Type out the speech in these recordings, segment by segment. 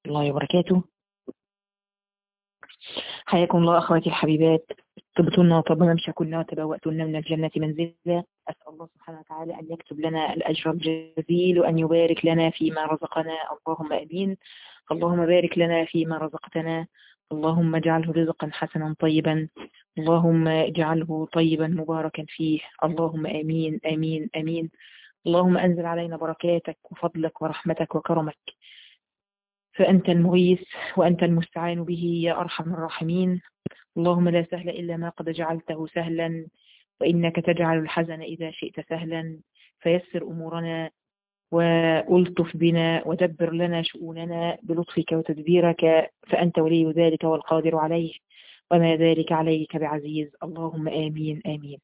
الله وبركاته حياكم الله أخواتي الحبيبات طبتن وطب ممشكن وتبوأتن من الجنة منزلا أسأل الله سبحانه وتعالى أن يكتب لنا الأجر الجزيل وأن يبارك لنا فيما رزقنا اللهم أمين اللهم بارك لنا فيما رزقتنا اللهم اجعله رزقا حسنا طيبا اللهم اجعله طيبا مباركا فيه اللهم آمين آمين آمين اللهم أنزل علينا بركاتك وفضلك ورحمتك وكرمك فأنت المغيث وأنت المستعان به يا أرحم الراحمين اللهم لا سهل إلا ما قد جعلته سهلا وإنك تجعل الحزن إذا شئت سهلا فيسر أمورنا وألطف بنا ودبر لنا شؤوننا بلطفك وتدبيرك فأنت ولي ذلك والقادر عليه وما ذلك عليك بعزيز اللهم آمين آمين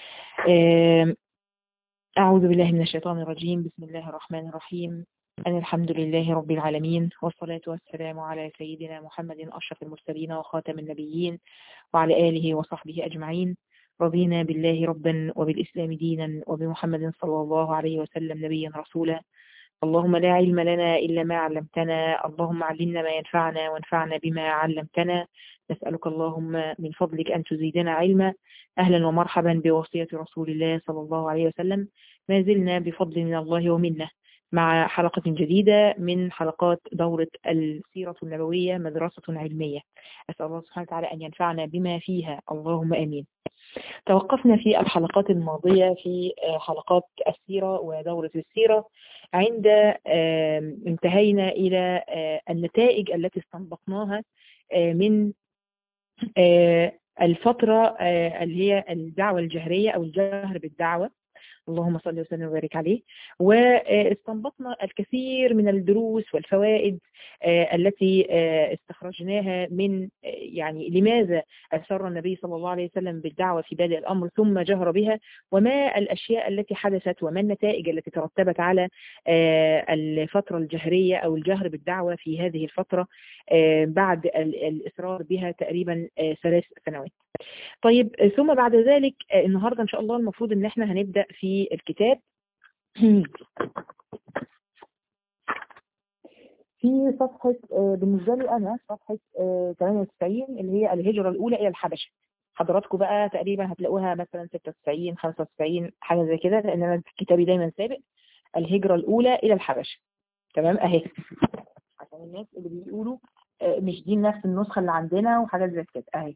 أعوذ بالله من الشيطان الرجيم بسم الله الرحمن الرحيم أن الحمد لله رب العالمين والصلاة والسلام على سيدنا محمد أشرف المرسلين وخاتم النبيين وعلى آله وصحبه أجمعين رضينا بالله ربا وبالإسلام دينا وبمحمد صلى الله عليه وسلم نبيا رسولا اللهم لا علم لنا إلا ما علمتنا اللهم علمنا ما ينفعنا وانفعنا بما علمتنا نسألك اللهم من فضلك أن تزيدنا علما أهلا ومرحبا بوصية رسول الله صلى الله عليه وسلم ما زلنا بفضل من الله ومنه مع حلقة جديدة من حلقات دورة السيرة النبوية مدرسة علمية أسأل الله سبحانه وتعالى أن ينفعنا بما فيها اللهم أمين توقفنا في الحلقات الماضية في حلقات السيرة ودورة السيرة عند انتهينا إلى النتائج التي استنبطناها من الفترة اللي هي الدعوة الجهرية أو الجهر بالدعوة اللهم صل وسلم وبارك عليه واستنبطنا الكثير من الدروس والفوائد التي استخرجناها من يعني لماذا أسر النبي صلى الله عليه وسلم بالدعوة في بادئ الأمر ثم جهر بها وما الأشياء التي حدثت وما النتائج التي ترتبت على الفترة الجهرية أو الجهر بالدعوة في هذه الفترة بعد الإصرار بها تقريبا ثلاث سنوات طيب ثم بعد ذلك النهاردة إن شاء الله المفروض إن احنا هنبدأ في الكتاب في صفحة بالنسبة لي أنا صفحة 98 اللي هي الهجرة الأولى إلى الحبشة حضراتكم بقى تقريبا هتلاقوها مثلا 96 95 حاجة زي كده لأن أنا كتابي دايما سابق الهجرة الأولى إلى الحبشة تمام أهي عشان الناس اللي بيقولوا مش دي نفس النسخة اللي عندنا وحاجات زي كده أهي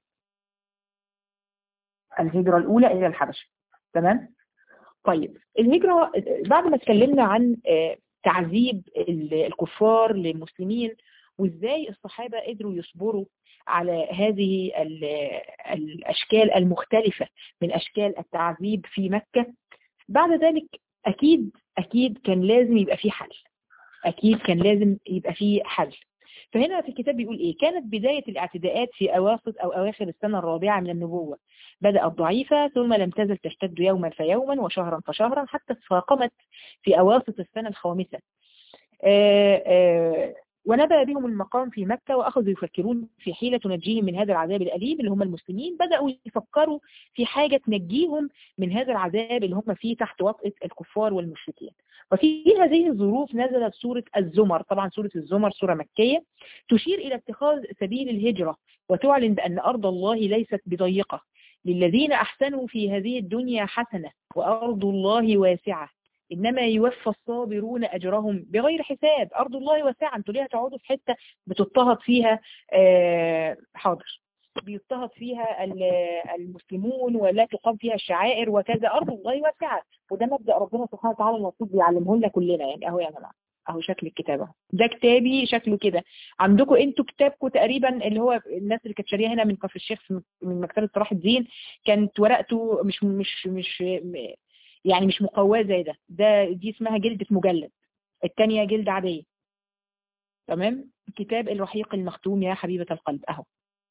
الهجرة الأولى إلى الحبشة تمام طيب الهجرة بعد ما اتكلمنا عن تعذيب الكفار للمسلمين وازاي الصحابة قدروا يصبروا على هذه الأشكال المختلفة من أشكال التعذيب في مكة بعد ذلك أكيد أكيد كان لازم يبقى فيه حل أكيد كان لازم يبقى فيه حل فهنا في الكتاب بيقول ايه كانت بداية الاعتداءات في اواسط او اواخر السنة الرابعة من النبوة بدأت ضعيفة ثم لم تزل تشتد يوما فيوما وشهرا فشهرا حتى تفاقمت في اواسط السنة الخامسة آآ آآ ونبأ بهم المقام في مكة وأخذوا يفكرون في حيلة تنجيهم من هذا العذاب الأليم اللي هم المسلمين بدأوا يفكروا في حاجة تنجيهم من هذا العذاب اللي هم فيه تحت وطئة الكفار والمشركين وفي هذه الظروف نزلت سورة الزمر طبعا سورة الزمر سورة مكية تشير إلى اتخاذ سبيل الهجرة وتعلن بأن أرض الله ليست بضيقة للذين أحسنوا في هذه الدنيا حسنة وأرض الله واسعة إنما يوفى الصابرون أجرهم بغير حساب أرض الله واسعة أنتوا ليه هتقعدوا في حتة بتضطهد فيها آه حاضر بيضطهد فيها المسلمون ولا تقام فيها الشعائر وكذا أرض الله واسعة وده مبدأ ربنا سبحانه وتعالى المفروض بيعلمه لنا كلنا يعني أهو يا جماعة اهو شكل الكتاب اهو ده كتابي شكله كده عندكم انتوا كتابكم تقريبا اللي هو الناس اللي كانت شاريه هنا من كفر الشيخ من مكتبه صلاح الدين كانت ورقته مش مش مش يعني مش مقواه زي ده ده دي اسمها جلدة مجلد الثانيه جلد عادية تمام كتاب الرحيق المختوم يا حبيبة القلب اهو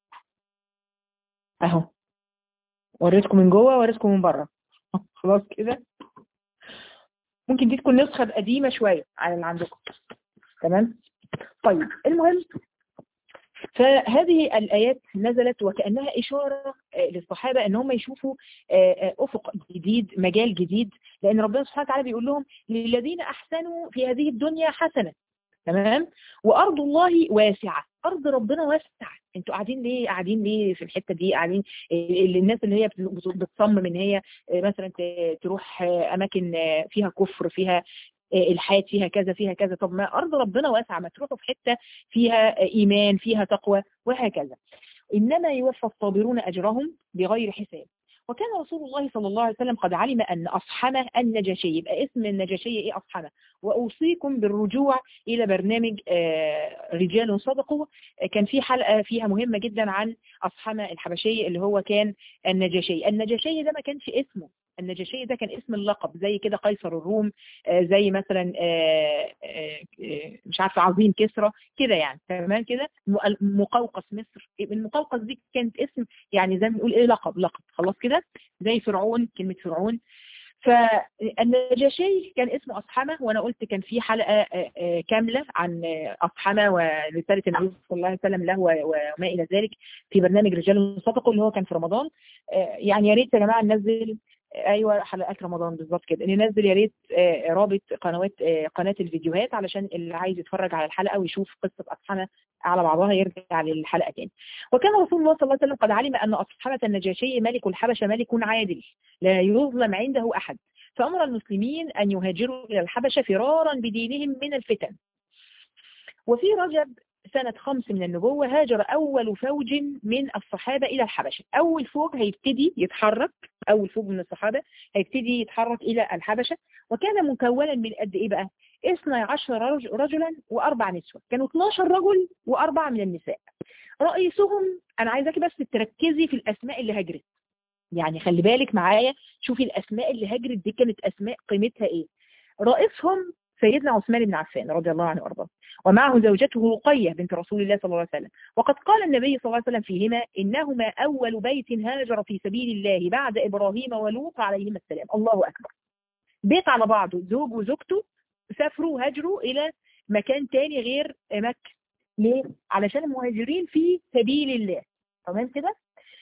اهو وريتكم من جوه وريتكم من بره خلاص كده ممكن دي تكون نسخة قديمة شوية على اللي عندكم تمام طيب المهم فهذه الآيات نزلت وكأنها إشارة للصحابة أن هم يشوفوا أفق جديد مجال جديد لأن ربنا سبحانه وتعالى بيقول لهم للذين أحسنوا في هذه الدنيا حسنة تمام وارض الله واسعه ارض ربنا واسعه انتوا قاعدين ليه قاعدين ليه في الحته دي قاعدين ال- الناس اللي هي بت- بتصمم ان هي مثلا ت- تروح اماكن فيها كفر فيها الحاد فيها كذا فيها كذا طب ما ارض ربنا واسعه ما تروحوا في حته فيها ايمان فيها تقوى وهكذا انما يوفى الصابرون اجرهم بغير حساب وكان رسول الله صلى الله عليه وسلم قد علم أن أصحمة النجاشي يبقى اسم النجاشية إيه أصحمة وأوصيكم بالرجوع إلى برنامج آه، رجال صدقوا آه، كان في حلقة فيها مهمة جدا عن أصحمة الحبشي اللي هو كان النجاشي النجاشي ده ما كانش اسمه النجاشي ده كان اسم اللقب زي كده قيصر الروم آه، زي مثلا آه، آه، آه، مش عارفه عظيم كسرى كده يعني تمام كده م- مقوقس مصر المقوقس دي كانت اسم يعني زي ما بنقول ايه لقب لقب خلاص كده زي فرعون كلمه فرعون فالنجاشي كان اسمه أصحمة وأنا قلت كان في حلقة آه، آه، كاملة عن آه، أصحمة ورسالة النبي صلى الله عليه وسلم له و- وما إلى ذلك في برنامج رجال صدقوا اللي هو كان في رمضان آه، يعني يا ريت يا جماعة ننزل ايوه حلقات رمضان بالظبط كده ننزل يا ريت آه، رابط قنوات آه، قناه الفيديوهات علشان اللي عايز يتفرج على الحلقه ويشوف قصه اصحمه على بعضها يرجع للحلقه تاني وكان رسول الله صلى الله عليه وسلم قد علم ان اصحمه النجاشي ملك الحبشه ملك عادل لا يظلم عنده احد فامر المسلمين ان يهاجروا الى الحبشه فرارا بدينهم من الفتن وفي رجب سنة خمس من النبوة هاجر أول فوج من الصحابة إلى الحبشة أول فوج هيبتدي يتحرك أول فوج من الصحابة هيبتدي يتحرك إلى الحبشة وكان مكونا من قد إيه بقى 12 رج- رجلا وأربع نسوة كانوا 12 رجل وأربعة من النساء رئيسهم أنا عايزاكي بس تركزي في الأسماء اللي هجرت يعني خلي بالك معايا شوفي الأسماء اللي هجرت دي كانت أسماء قيمتها إيه رئيسهم سيدنا عثمان بن عفان رضي الله عنه وارضاه ومعه زوجته رقية بنت رسول الله صلى الله عليه وسلم وقد قال النبي صلى الله عليه وسلم فيهما إنهما أول بيت هاجر في سبيل الله بعد إبراهيم ولوط عليهما السلام الله أكبر بيت على بعضه زوج وزوجته سافروا هاجروا إلى مكان تاني غير مكة ليه؟ علشان المهاجرين في سبيل الله تمام كده؟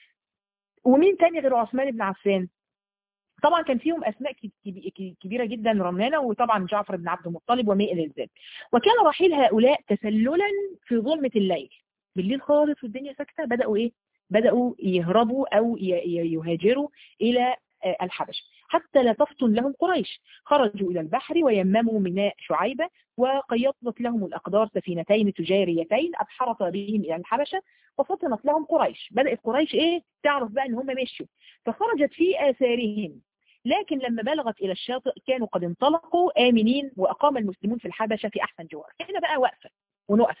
ومين تاني غير عثمان بن عفان؟ طبعا كان فيهم اسماء كب- كب- كبيره جدا رنانه وطبعا جعفر بن عبد المطلب وما الى ذلك وكان رحيل هؤلاء تسللا في ظلمه الليل بالليل خالص والدنيا ساكته بداوا ايه بداوا يهربوا او ي- ي- يهاجروا الى آه، الحبشه حتى لا تفطن لهم قريش خرجوا الى البحر ويمموا ميناء شعيبه وقيضت لهم الاقدار سفينتين تجاريتين ابحرتا بهم الى الحبشه وفطنت لهم قريش بدات قريش ايه تعرف بقى ان هم مشوا فخرجت في اثارهم لكن لما بلغت إلى الشاطئ كانوا قد انطلقوا آمنين وأقام المسلمون في الحبشة في أحسن جوار احنا بقى واقفة ونقف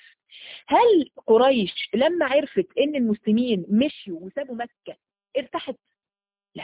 هل قريش لما عرفت ان المسلمين مشيوا وسابوا مكة ارتحت لا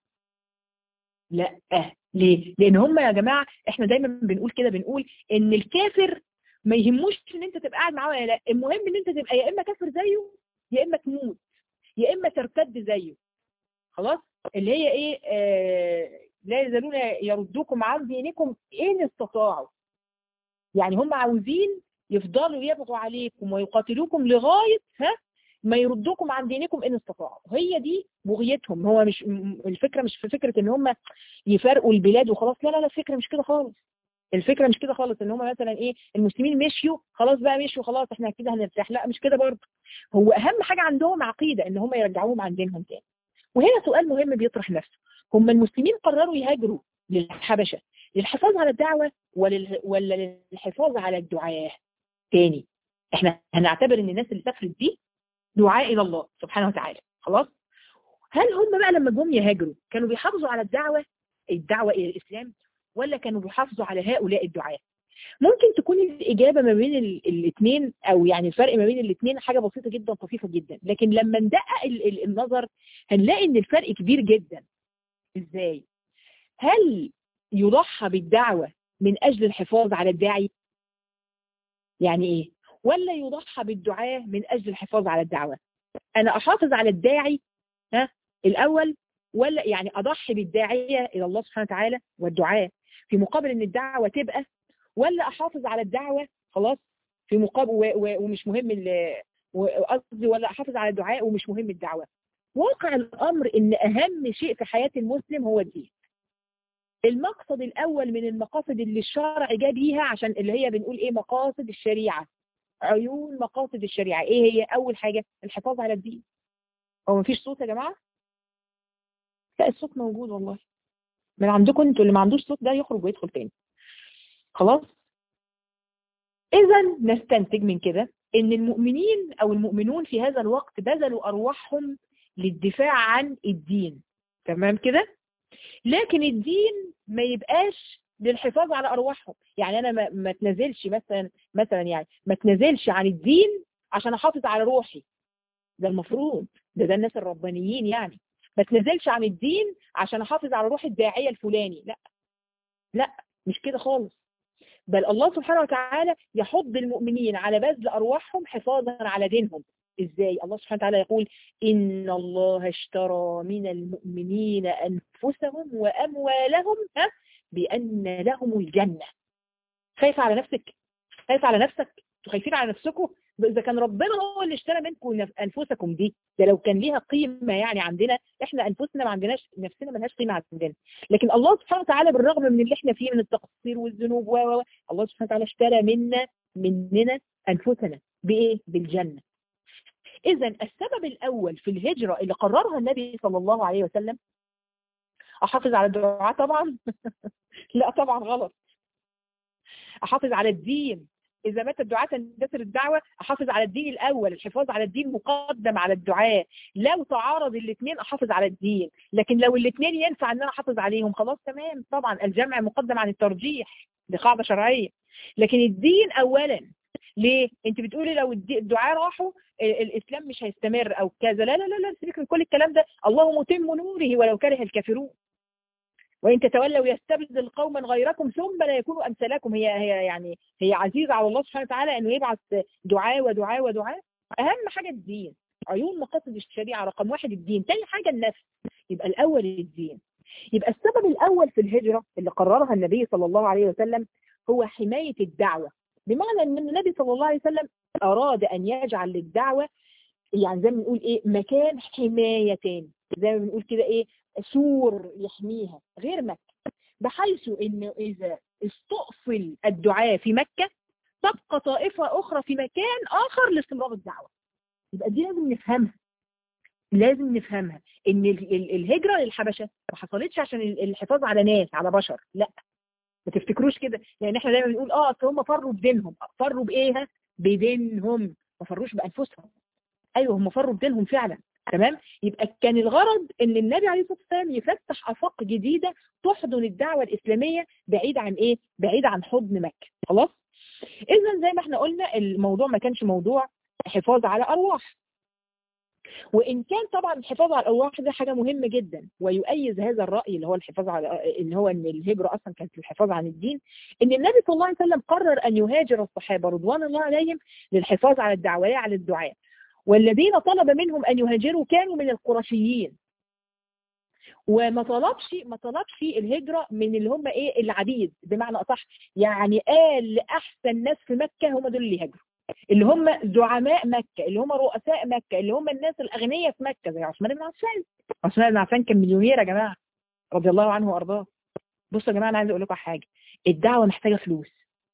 لا ليه لان هم يا جماعة احنا دايما بنقول كده بنقول ان الكافر ما يهموش ان انت تبقى قاعد معاه ولا لا المهم ان انت تبقى يا اما كافر زيه يا اما تموت يا اما ترتد زيه خلاص اللي هي ايه آه لا يزالون يردوكم عن دينكم ان استطاعوا يعني هم عاوزين يفضلوا يبغوا عليكم ويقاتلوكم لغاية ها ما يردوكم عن دينكم ان استطاعوا هي دي بغيتهم هو مش م- الفكرة مش في فكرة ان هم يفرقوا البلاد وخلاص لا لا لا الفكرة مش كده خالص الفكرة مش كده خالص ان هم مثلا ايه المسلمين مشيوا خلاص بقى مشيوا خلاص احنا كده هنرتاح لا مش كده برضه هو اهم حاجة عندهم عقيدة ان هم يرجعوهم عن دينهم تاني وهنا سؤال مهم بيطرح نفسه هم المسلمين قرروا يهاجروا للحبشة للحفاظ على الدعوة ولل... ولا للحفاظ على الدعاء تاني احنا هنعتبر ان الناس اللي سافرت دي دعاء الى الله سبحانه وتعالى خلاص هل هم بقى لما جم يهاجروا كانوا بيحافظوا على الدعوة الدعوة الى الاسلام ولا كانوا بيحافظوا على هؤلاء الدعاء ممكن تكون الإجابة ما بين الاثنين أو يعني الفرق ما بين الاثنين حاجة بسيطة جدا طفيفة جدا لكن لما ندقق ال- ال- النظر هنلاقي إن الفرق كبير جدا إزاي؟ هل يضحى بالدعوة من أجل الحفاظ على الداعي؟ يعني إيه؟ ولا يضحى بالدعاء من أجل الحفاظ على الدعوة؟ أنا أحافظ على الداعي ها الأول ولا يعني أضحي بالداعية إلى الله سبحانه وتعالى والدعاء في مقابل إن الدعوة تبقى ولا احافظ على الدعوة خلاص في مقابل و- و- ومش مهم ال- و- قصدي ولا احافظ على الدعاء ومش مهم الدعوة واقع الامر ان اهم شيء في حياة المسلم هو الدين المقصد الأول من المقاصد اللي الشرع جاب بيها عشان اللي هي بنقول إيه مقاصد الشريعة عيون مقاصد الشريعة إيه هي أول حاجة الحفاظ على الدين هو مفيش صوت يا جماعة لا الصوت موجود والله من عندكم انتوا اللي ما عندوش صوت ده يخرج ويدخل تاني خلاص اذا نستنتج من كده ان المؤمنين او المؤمنون في هذا الوقت بذلوا ارواحهم للدفاع عن الدين تمام كده لكن الدين ما يبقاش للحفاظ على ارواحهم يعني انا ما, ما تنزلش مثلا مثلا يعني ما تنزلش عن الدين عشان احافظ على روحي ده المفروض ده ده الناس الربانيين يعني ما تنزلش عن الدين عشان احافظ على روح الداعية الفلاني لا لا مش كده خالص بل الله سبحانه وتعالى يحض المؤمنين على بذل أرواحهم حفاظا على دينهم إزاي الله سبحانه وتعالى يقول إن الله اشترى من المؤمنين أنفسهم وأموالهم ها بأن لهم الجنة خايف على نفسك خايف على نفسك خايفين على نفسكم إذا كان ربنا هو اللي اشترى منكم أنفسكم دي ده لو كان ليها قيمة يعني عندنا إحنا أنفسنا ما عندناش نفسنا ما لهاش قيمة عندنا لكن الله سبحانه وتعالى بالرغم من اللي إحنا فيه من التقصير والذنوب و الله سبحانه وتعالى اشترى منا مننا أنفسنا بإيه؟ بالجنة إذا السبب الأول في الهجرة اللي قررها النبي صلى الله عليه وسلم أحافظ على الدعاء طبعا لا طبعا غلط أحافظ على الدين إذا مات الدعاء تندثر الدعوة أحافظ على الدين الأول الحفاظ على الدين مقدم على الدعاء لو تعارض الاثنين أحافظ على الدين لكن لو الاثنين ينفع أن أنا أحافظ عليهم خلاص تمام طبعا الجمع مقدم عن الترجيح دي قاعدة شرعية لكن الدين أولا ليه؟ انت بتقولي لو الدعاء راحوا الاسلام مش هيستمر او كذا لا لا لا لا سيبك من كل الكلام ده الله متم نوره ولو كره الكافرون وإن تتولوا يستبدل قوما غيركم ثم لا يكونوا أمثالكم هي هي يعني هي عزيزة على الله سبحانه وتعالى أنه يبعث دعاء ودعاء ودعاء أهم حاجة الدين عيون مقاصد الشريعة رقم واحد الدين تاني حاجة النفس يبقى الأول الدين يبقى السبب الأول في الهجرة اللي قررها النبي صلى الله عليه وسلم هو حماية الدعوة بمعنى أن النبي صلى الله عليه وسلم أراد أن يجعل للدعوة يعني زي ما بنقول إيه مكان حماية تاني زي ما بنقول كده إيه سور يحميها غير مكة بحيث انه اذا استقفل الدعاء في مكة تبقى طائفة اخرى في مكان اخر لاستمرار الدعوة يبقى دي لازم نفهمها لازم نفهمها ان الهجرة للحبشة ما حصلتش عشان الحفاظ على ناس على بشر لا ما تفتكروش كده يعني احنا دايما بنقول اه اصل هم فروا بدينهم فروا بايه بدينهم ما فروش بانفسهم ايوه هم فروا بدينهم فعلا تمام يبقى كان الغرض ان النبي عليه الصلاه والسلام يفتح افاق جديده تحضن الدعوه الاسلاميه بعيد عن ايه بعيد عن حضن مكه خلاص اذا زي ما احنا قلنا الموضوع ما كانش موضوع حفاظ على ارواح وان كان طبعا الحفاظ على الارواح ده حاجه مهمه جدا ويؤيد هذا الراي اللي هو الحفاظ على اللي هو ان الهجره اصلا كانت الحفاظ عن الدين ان النبي صلى الله عليه وسلم قرر ان يهاجر الصحابه رضوان الله عليهم للحفاظ على الدعوه على الدعاء والذين طلب منهم أن يهاجروا كانوا من القرشيين وما طلبش ما طلبش الهجرة من اللي هم ايه العبيد بمعنى أصح يعني قال لأحسن ناس في مكة هم دول اللي هاجروا اللي هم زعماء مكة اللي هم رؤساء مكة اللي هم الناس الأغنياء في مكة زي عثمان بن عفان عثمان بن عفان كان مليونير يا جماعة رضي الله عنه وأرضاه بصوا يا جماعة أنا عايز أقول لكم حاجة الدعوة محتاجة فلوس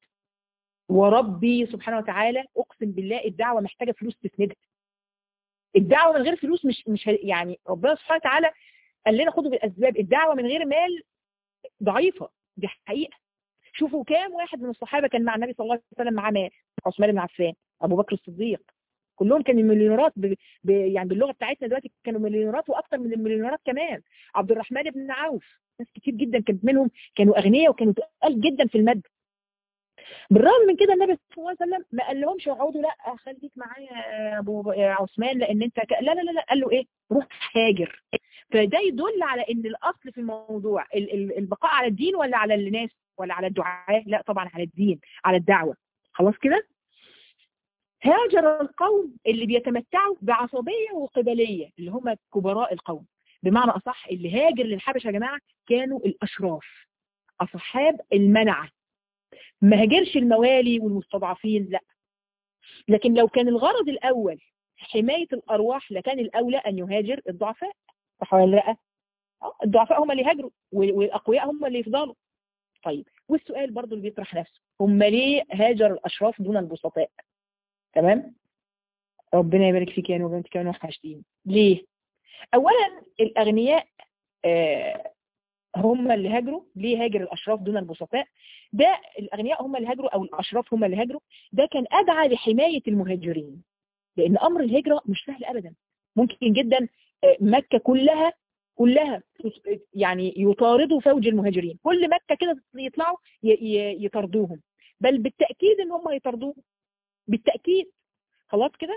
وربي سبحانه وتعالى أقسم بالله الدعوة محتاجة فلوس تسندها الدعوة من غير فلوس مش مش يعني ربنا سبحانه وتعالى قال لنا خدوا بالأسباب الدعوة من غير مال ضعيفة دي حقيقة شوفوا كام واحد من الصحابة كان مع النبي صلى الله عليه وسلم معاه مال عثمان بن عفان أبو بكر الصديق كلهم كانوا مليونيرات ب... ب... يعني باللغة بتاعتنا دلوقتي كانوا مليونيرات وأكثر من المليونيرات كمان عبد الرحمن بن عوف ناس كتير جدا كانت منهم كانوا أغنياء وكانوا تقال جدا في المد بالرغم من كده النبي صلى الله عليه وسلم ما قال لهمش اقعدوا لا خليك معايا يا ابو عثمان لان انت ك... لا لا لا لا قال له ايه روح هاجر فده يدل على ان الاصل في الموضوع البقاء على الدين ولا على الناس ولا على الدعاء لا طبعا على الدين على الدعوه خلاص كده هاجر القوم اللي بيتمتعوا بعصبيه وقبليه اللي هم كبراء القوم بمعنى اصح اللي هاجر للحبشه يا جماعه كانوا الاشراف اصحاب المنعه ما هاجرش الموالي والمستضعفين لا لكن لو كان الغرض الأول حماية الأرواح لكان الأولى أن يهاجر الضعفاء صح ولا لا الضعفاء هم اللي هاجروا والاقوياء هم اللي يفضلوا طيب والسؤال برضو اللي بيطرح نفسه هم ليه هاجر الاشراف دون البسطاء تمام ربنا يبارك فيك يا نور انت كمان وحشتين ليه اولا الاغنياء آه هم اللي هاجروا ليه هاجر الاشراف دون البسطاء ده الاغنياء هم اللي هاجروا او الاشراف هم اللي هاجروا ده كان ادعى لحمايه المهاجرين لان امر الهجره مش سهل ابدا ممكن جدا مكه كلها كلها يعني يطاردوا فوج المهاجرين كل مكه كده يطلعوا يطردوهم بل بالتاكيد ان هم هيطردوهم بالتاكيد خلاص كده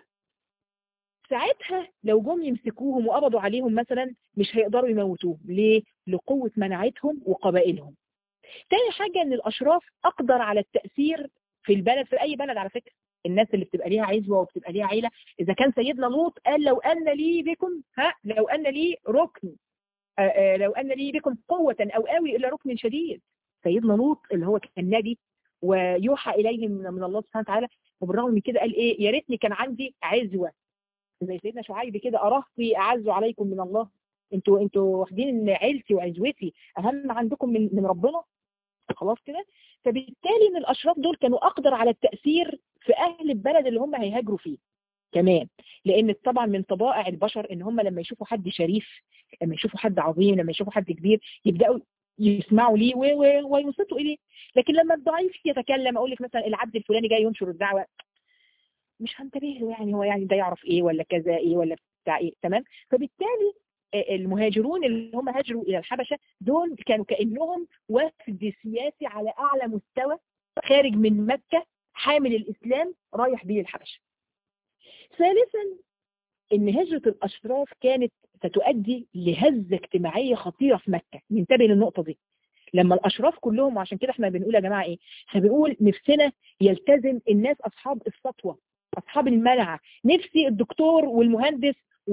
ساعتها لو جم يمسكوهم وقبضوا عليهم مثلا مش هيقدروا يموتوهم ليه؟ لقوة مناعتهم وقبائلهم تاني حاجة ان الاشراف اقدر على التأثير في البلد في اي بلد على فكرة الناس اللي بتبقى ليها عزوة وبتبقى ليها عيلة اذا كان سيدنا لوط قال لو ان لي بكم ها لو ان لي ركن آآ آآ لو ان لي بكم قوة او اوي الى ركن شديد سيدنا لوط اللي هو كان نبي ويوحى اليه من الله سبحانه وتعالى وبالرغم من كده قال ايه يا ريتني كان عندي عزوة زي سيدنا شعيب كده أرهطي أعز عليكم من الله انتوا انتوا واخدين ان عيلتي وعزوتي اهم عندكم من من ربنا خلاص كده فبالتالي ان الاشراف دول كانوا اقدر على التاثير في اهل البلد اللي هم هيهاجروا فيه كمان لان طبعا من طبائع البشر ان هم لما يشوفوا حد شريف لما يشوفوا حد عظيم لما يشوفوا حد كبير يبداوا يسمعوا ليه وينصتوا اليه لكن لما الضعيف يتكلم اقول لك مثلا العبد الفلاني جاي ينشر الدعوه مش هنتبه له يعني هو يعني ده يعرف ايه ولا كذا ايه ولا بتاع ايه تمام فبالتالي المهاجرون اللي هم هاجروا الى الحبشه دول كانوا كانهم وفد سياسي على اعلى مستوى خارج من مكه حامل الاسلام رايح بيه الحبشه. ثالثا ان هجره الاشراف كانت ستؤدي لهزه اجتماعيه خطيره في مكه ننتبه للنقطه دي. لما الاشراف كلهم وعشان كده احنا بنقول يا جماعه ايه؟ احنا بنقول نفسنا يلتزم الناس اصحاب السطوه اصحاب المنعه نفسي الدكتور والمهندس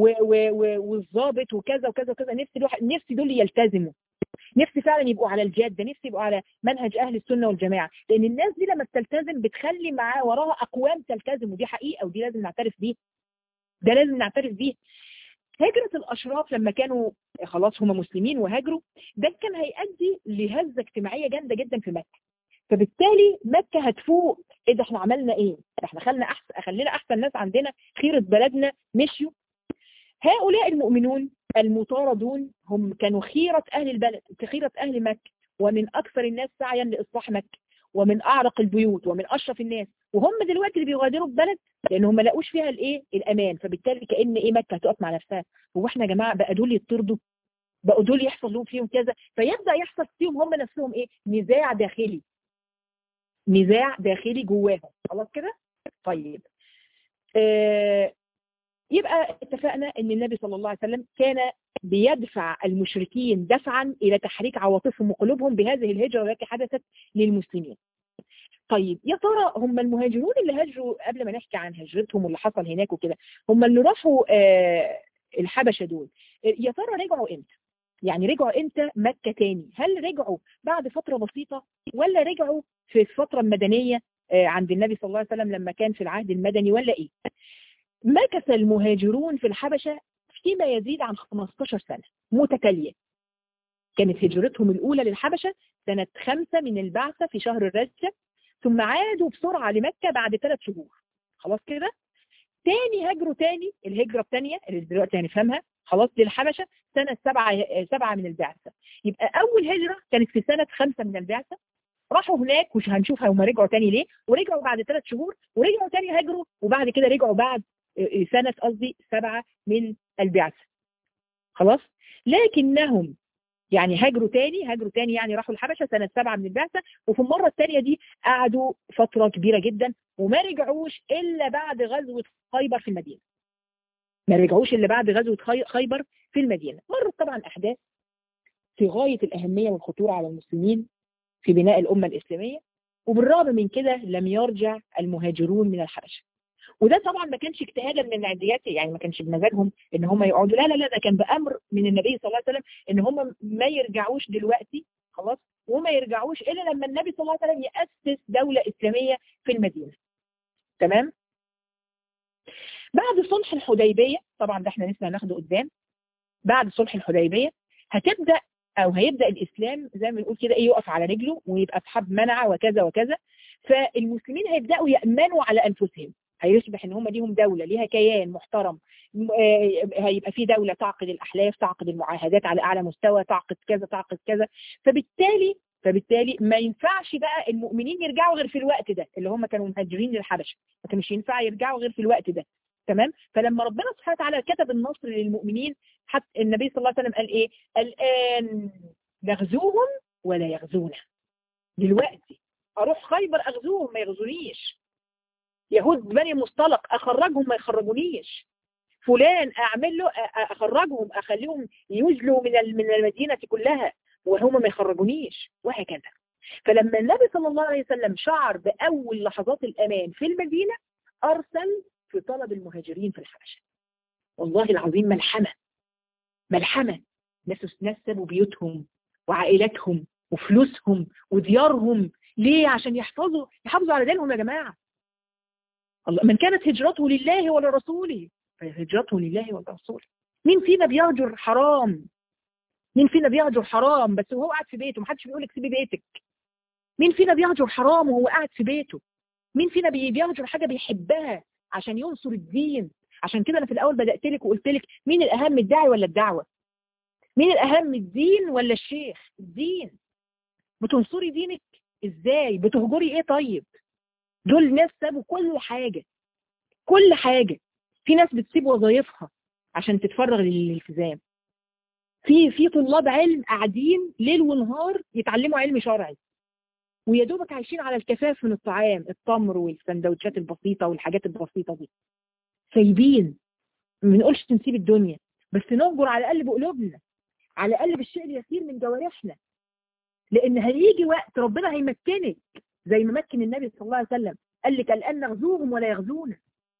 والضابط وكذا وكذا وكذا نفسي الواحد نفسي دول يلتزموا نفسي فعلا يبقوا على الجاده نفسي يبقوا على منهج اهل السنه والجماعه لان الناس دي لما بتلتزم بتخلي معاه وراها اقوام تلتزم ودي حقيقه ودي لازم نعترف بيه ده لازم نعترف بيه هجرة الأشراف لما كانوا خلاص هم مسلمين وهاجروا ده كان هيؤدي لهزة اجتماعية جامدة جدا في مكة فبالتالي مكة هتفوق ايه ده احنا عملنا ايه ده احنا خلنا احسن خلينا احسن ناس عندنا خيرة بلدنا مشيوا هؤلاء المؤمنون المطاردون هم كانوا خيرة اهل البلد خيرة اهل مكة ومن اكثر الناس سعيا لاصلاح مكة ومن اعرق البيوت ومن اشرف الناس وهم دلوقتي اللي بيغادروا البلد لانهم ما لاقوش فيها الايه الامان فبالتالي كان ايه مكه هتقف مع نفسها هو احنا يا جماعه بقى دول يطردوا بقوا دول يحصل لهم فيهم كذا فيبدا يحصل فيهم هم نفسهم ايه نزاع داخلي نزاع داخلي جواهم خلاص كده طيب آه يبقى اتفقنا ان النبي صلى الله عليه وسلم كان بيدفع المشركين دفعا الى تحريك عواطفهم وقلوبهم بهذه الهجره التي حدثت للمسلمين طيب يا ترى هم المهاجرون اللي هاجروا قبل ما نحكي عن هجرتهم واللي حصل هناك وكده هم اللي راحوا آه الحبشه دول يا ترى رجعوا امتى يعني رجعوا امتى مكه تاني هل رجعوا بعد فتره بسيطه ولا رجعوا في الفتره المدنيه آه عند النبي صلى الله عليه وسلم لما كان في العهد المدني ولا ايه مكث المهاجرون في الحبشه فيما يزيد عن 15 سنه متتاليه كانت هجرتهم الاولى للحبشه سنه خمسة من البعثه في شهر الرجب ثم عادوا بسرعة لمكة بعد ثلاث شهور خلاص كده تاني هجروا تاني الهجرة الثانية اللي دلوقتي هنفهمها خلاص للحبشة سنة سبعة, سبعة من البعثة يبقى أول هجرة كانت في سنة خمسة من البعثة راحوا هناك وش هنشوف هم رجعوا تاني ليه ورجعوا بعد ثلاث شهور ورجعوا تاني هاجروا وبعد كده رجعوا بعد سنة قصدي سبعة من البعثة خلاص لكنهم يعني هاجروا تاني هاجروا تاني يعني راحوا الحبشة سنة سبعة من البعثة وفي المرة الثانية دي قعدوا فترة كبيرة جدا وما رجعوش إلا بعد غزوة خيبر في المدينة ما رجعوش إلا بعد غزوة خيبر في المدينة مرت طبعا أحداث في غاية الأهمية والخطورة على المسلمين في بناء الأمة الإسلامية وبالرغم من كده لم يرجع المهاجرون من الحبشة وده طبعا ما كانش اجتهادا من العديات يعني ما كانش بمزاجهم ان هم يقعدوا لا لا لا ده كان بامر من النبي صلى الله عليه وسلم ان هم ما يرجعوش دلوقتي خلاص وما يرجعوش الا لما النبي صلى الله عليه وسلم ياسس دوله اسلاميه في المدينه تمام بعد صلح الحديبيه طبعا ده احنا لسه هناخده قدام بعد صلح الحديبيه هتبدأ او هيبدأ الاسلام زي ما بنقول كده ايه يقف على رجله ويبقى اصحاب منع وكذا وكذا فالمسلمين هيبدأوا يأمنوا على انفسهم هيصبح ان هم ليهم دولة ليها كيان محترم هيبقى في دولة تعقد الاحلاف تعقد المعاهدات على اعلى مستوى تعقد كذا تعقد كذا فبالتالي فبالتالي ما ينفعش بقى المؤمنين يرجعوا غير في الوقت ده اللي هم كانوا مهاجرين للحبشه ما كانش ينفع يرجعوا غير في الوقت ده تمام فلما ربنا سبحانه وتعالى كتب النصر للمؤمنين حتى النبي صلى الله عليه وسلم قال ايه الان نغزوهم ولا يغزونا دلوقتي اروح خيبر اغزوهم ما يغزونيش يهود بني مصطلق اخرجهم ما يخرجونيش فلان اعمل له اخرجهم اخليهم يجلوا من من المدينه كلها وهم ما يخرجونيش وهكذا فلما النبي صلى الله عليه وسلم شعر باول لحظات الامان في المدينه ارسل في طلب المهاجرين في الحبشه والله العظيم ملحمه ملحمه ناس ناس سابوا بيوتهم وعائلاتهم وفلوسهم وديارهم ليه عشان يحفظوا يحافظوا على دينهم يا جماعه الله من كانت هجرته لله ولرسوله فهجرته لله ولرسوله مين فينا بيهجر حرام مين فينا بيهجر حرام بس وهو قاعد في بيته محدش بيقول لك سيبي بيتك مين فينا بيهجر حرام وهو قاعد في بيته مين فينا بيهجر حاجه بيحبها عشان ينصر الدين عشان كده انا في الاول بدات لك وقلت لك مين الاهم الداعي ولا الدعوه مين الاهم الدين ولا الشيخ الدين بتنصري دينك ازاي بتهجري ايه طيب دول ناس سابوا كل حاجه كل حاجه في ناس بتسيب وظائفها عشان تتفرغ للالتزام في في طلاب علم قاعدين ليل ونهار يتعلموا علم شرعي ويا دوبك عايشين على الكفاف من الطعام التمر والسندوتشات البسيطه والحاجات البسيطه دي سايبين ما بنقولش نسيب الدنيا بس نهجر على الاقل بقلوبنا على الاقل بالشيء اليسير من جوارحنا لان هيجي وقت ربنا هيمكنك زي ما مكن النبي صلى الله عليه وسلم قال لك الان نغزوهم ولا يغزونا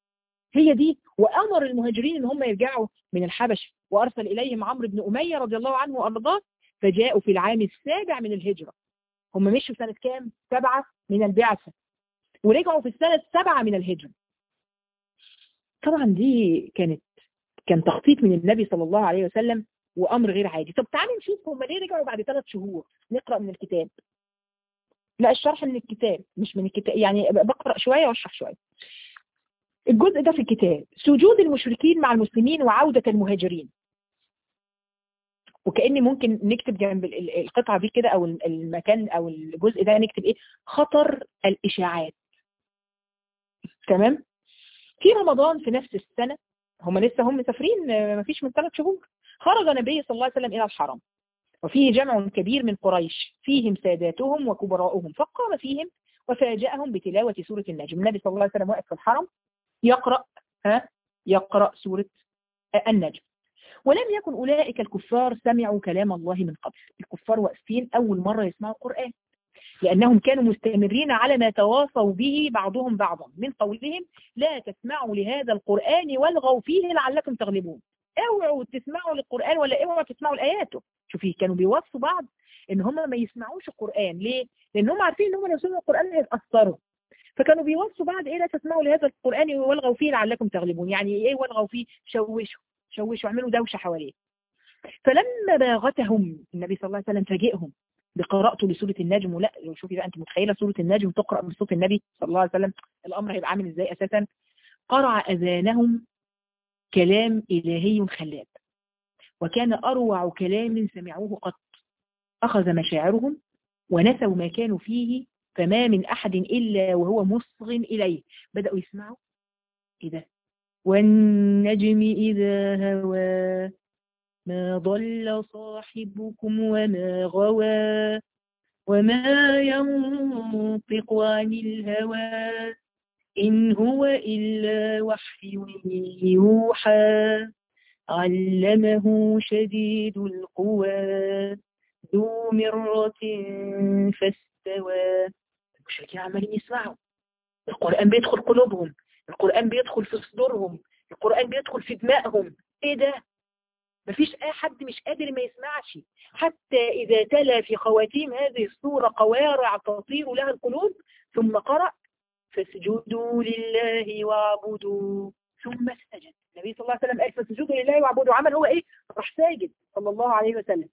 هي دي وامر المهاجرين ان هم يرجعوا من الحبش وارسل اليهم عمرو بن اميه رضي الله عنه وارضاه فجاءوا في العام السابع من الهجره هم مشوا سنه كام؟ سبعه من البعثه ورجعوا في السنه السابعه من الهجره طبعا دي كانت كان تخطيط من النبي صلى الله عليه وسلم وامر غير عادي طب تعالوا نشوف هم ليه رجعوا بعد ثلاث شهور نقرا من الكتاب لا الشرح من الكتاب مش من الكتاب يعني بقرا شويه واشرح شويه الجزء ده في الكتاب سجود المشركين مع المسلمين وعودة المهاجرين وكأني ممكن نكتب جنب القطعة دي كده أو المكان أو الجزء ده نكتب إيه خطر الإشاعات تمام في رمضان في نفس السنة هم لسه هم مسافرين ما فيش من ثلاث شهور خرج النبي صلى الله عليه وسلم إلى الحرم وفيه جمع كبير من قريش فيهم ساداتهم وكبراؤهم فقام فيهم وفاجأهم بتلاوة سورة النجم النبي صلى الله عليه وسلم واقف في الحرم يقرأ ها يقرأ سورة النجم ولم يكن أولئك الكفار سمعوا كلام الله من قبل الكفار واقفين أول مرة يسمعوا القرآن لأنهم كانوا مستمرين على ما تواصوا به بعضهم بعضا من قولهم لا تسمعوا لهذا القرآن والغوا فيه لعلكم تغلبون اوعوا تسمعوا للقرآن ولا اوعوا تسمعوا لآياته شوفي كانوا بيوصوا بعض ان هم ما يسمعوش القرآن ليه؟ لان هم عارفين ان هم لو سمعوا القرآن هيتأثروا فكانوا بيوصوا بعض ايه لا تسمعوا لهذا القرآن والغوا فيه لعلكم تغلبون يعني ايه والغوا فيه شوشوا شوشوا اعملوا دوشة حواليه فلما باغتهم النبي صلى الله عليه وسلم فاجئهم بقراءته لسورة النجم ولا شوفي بقى انت متخيلة سورة النجم تقرأ بصوت النبي صلى الله عليه وسلم الامر هيبقى عامل ازاي اساسا قرع اذانهم كلام الهي خلاب وكان اروع كلام سمعوه قط اخذ مشاعرهم ونسوا ما كانوا فيه فما من أحد إلا وهو مصغ إليه بدأوا يسمعوا إيه ده والنجم إذا هوى ما ضل صاحبكم وما غوى وما ينطق عن الهوى إن هو إلا وحي يوحى علمه شديد القوى ذو مرة فاستوى المشركين عمالين يسمعوا القرآن بيدخل قلوبهم القرآن بيدخل في صدورهم القرآن بيدخل في دمائهم ايه ده مفيش اي حد مش قادر ما يسمعش حتى اذا تلا في خواتيم هذه السورة قوارع تطير لها القلوب ثم قرأ فاسجدوا لله واعبدوا ثم سجد النبي صلى الله عليه وسلم قال فاسجدوا لله واعبدوا عمل هو ايه راح ساجد صلى الله عليه وسلم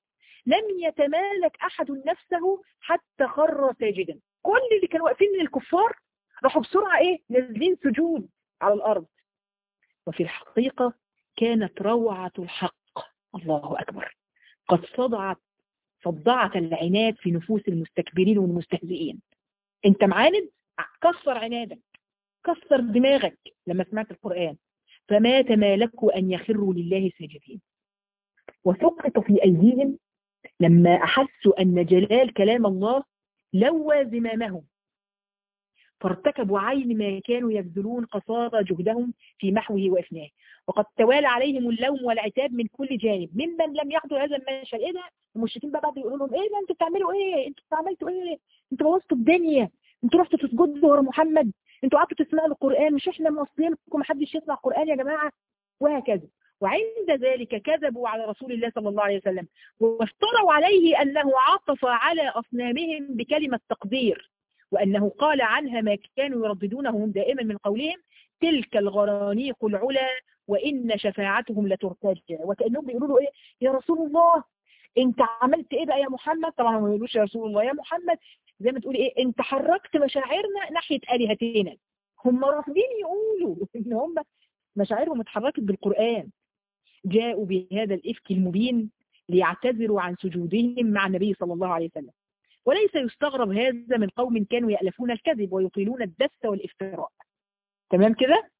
لم يتمالك أحد نفسه حتى خر ساجدا كل اللي كانوا واقفين من الكفار راحوا بسرعة إيه نازلين سجود على الأرض وفي الحقيقة كانت روعة الحق الله أكبر قد صدعت صدعت العناد في نفوس المستكبرين والمستهزئين انت معاند كسر عنادك كسر دماغك لما سمعت القرآن فما تمالكوا أن يخروا لله ساجدين وسقط في أيديهم لما أحسوا أن جلال كلام الله لوى زمامهم فارتكبوا عين ما كانوا يبذلون قصارى جهدهم في محوه وإفناه وقد توالى عليهم اللوم والعتاب من كل جانب ممن لم يحضر هذا المشهد ايه ده المشركين بقى بعض يقولوا لهم ايه ده انتوا بتعملوا ايه انتوا عملتوا ايه انتوا بوظتوا الدنيا انتوا رحتوا تسجدوا ورا محمد انتوا قعدتوا تسمعوا القرآن مش احنا موصيينكم محدش يسمع القرآن يا جماعة وهكذا وعند ذلك كذبوا على رسول الله صلى الله عليه وسلم وافتروا عليه أنه عطف على أصنامهم بكلمة تقدير وأنه قال عنها ما كانوا يرددونه دائما من قولهم تلك الغرانيق العلا وإن شفاعتهم لترتجع وكأنهم بيقولوا له إيه يا رسول الله انت عملت ايه بقى يا محمد طبعا ما يقولوش يا رسول الله يا محمد زي ما تقولي ايه انت حركت مشاعرنا ناحية آلهتنا هم رافضين يقولوا ان هم مشاعرهم اتحركت بالقرآن جاءوا بهذا الإفك المبين ليعتذروا عن سجودهم مع النبي صلى الله عليه وسلم وليس يستغرب هذا من قوم كانوا يألفون الكذب ويطيلون الدس والافتراء تمام كده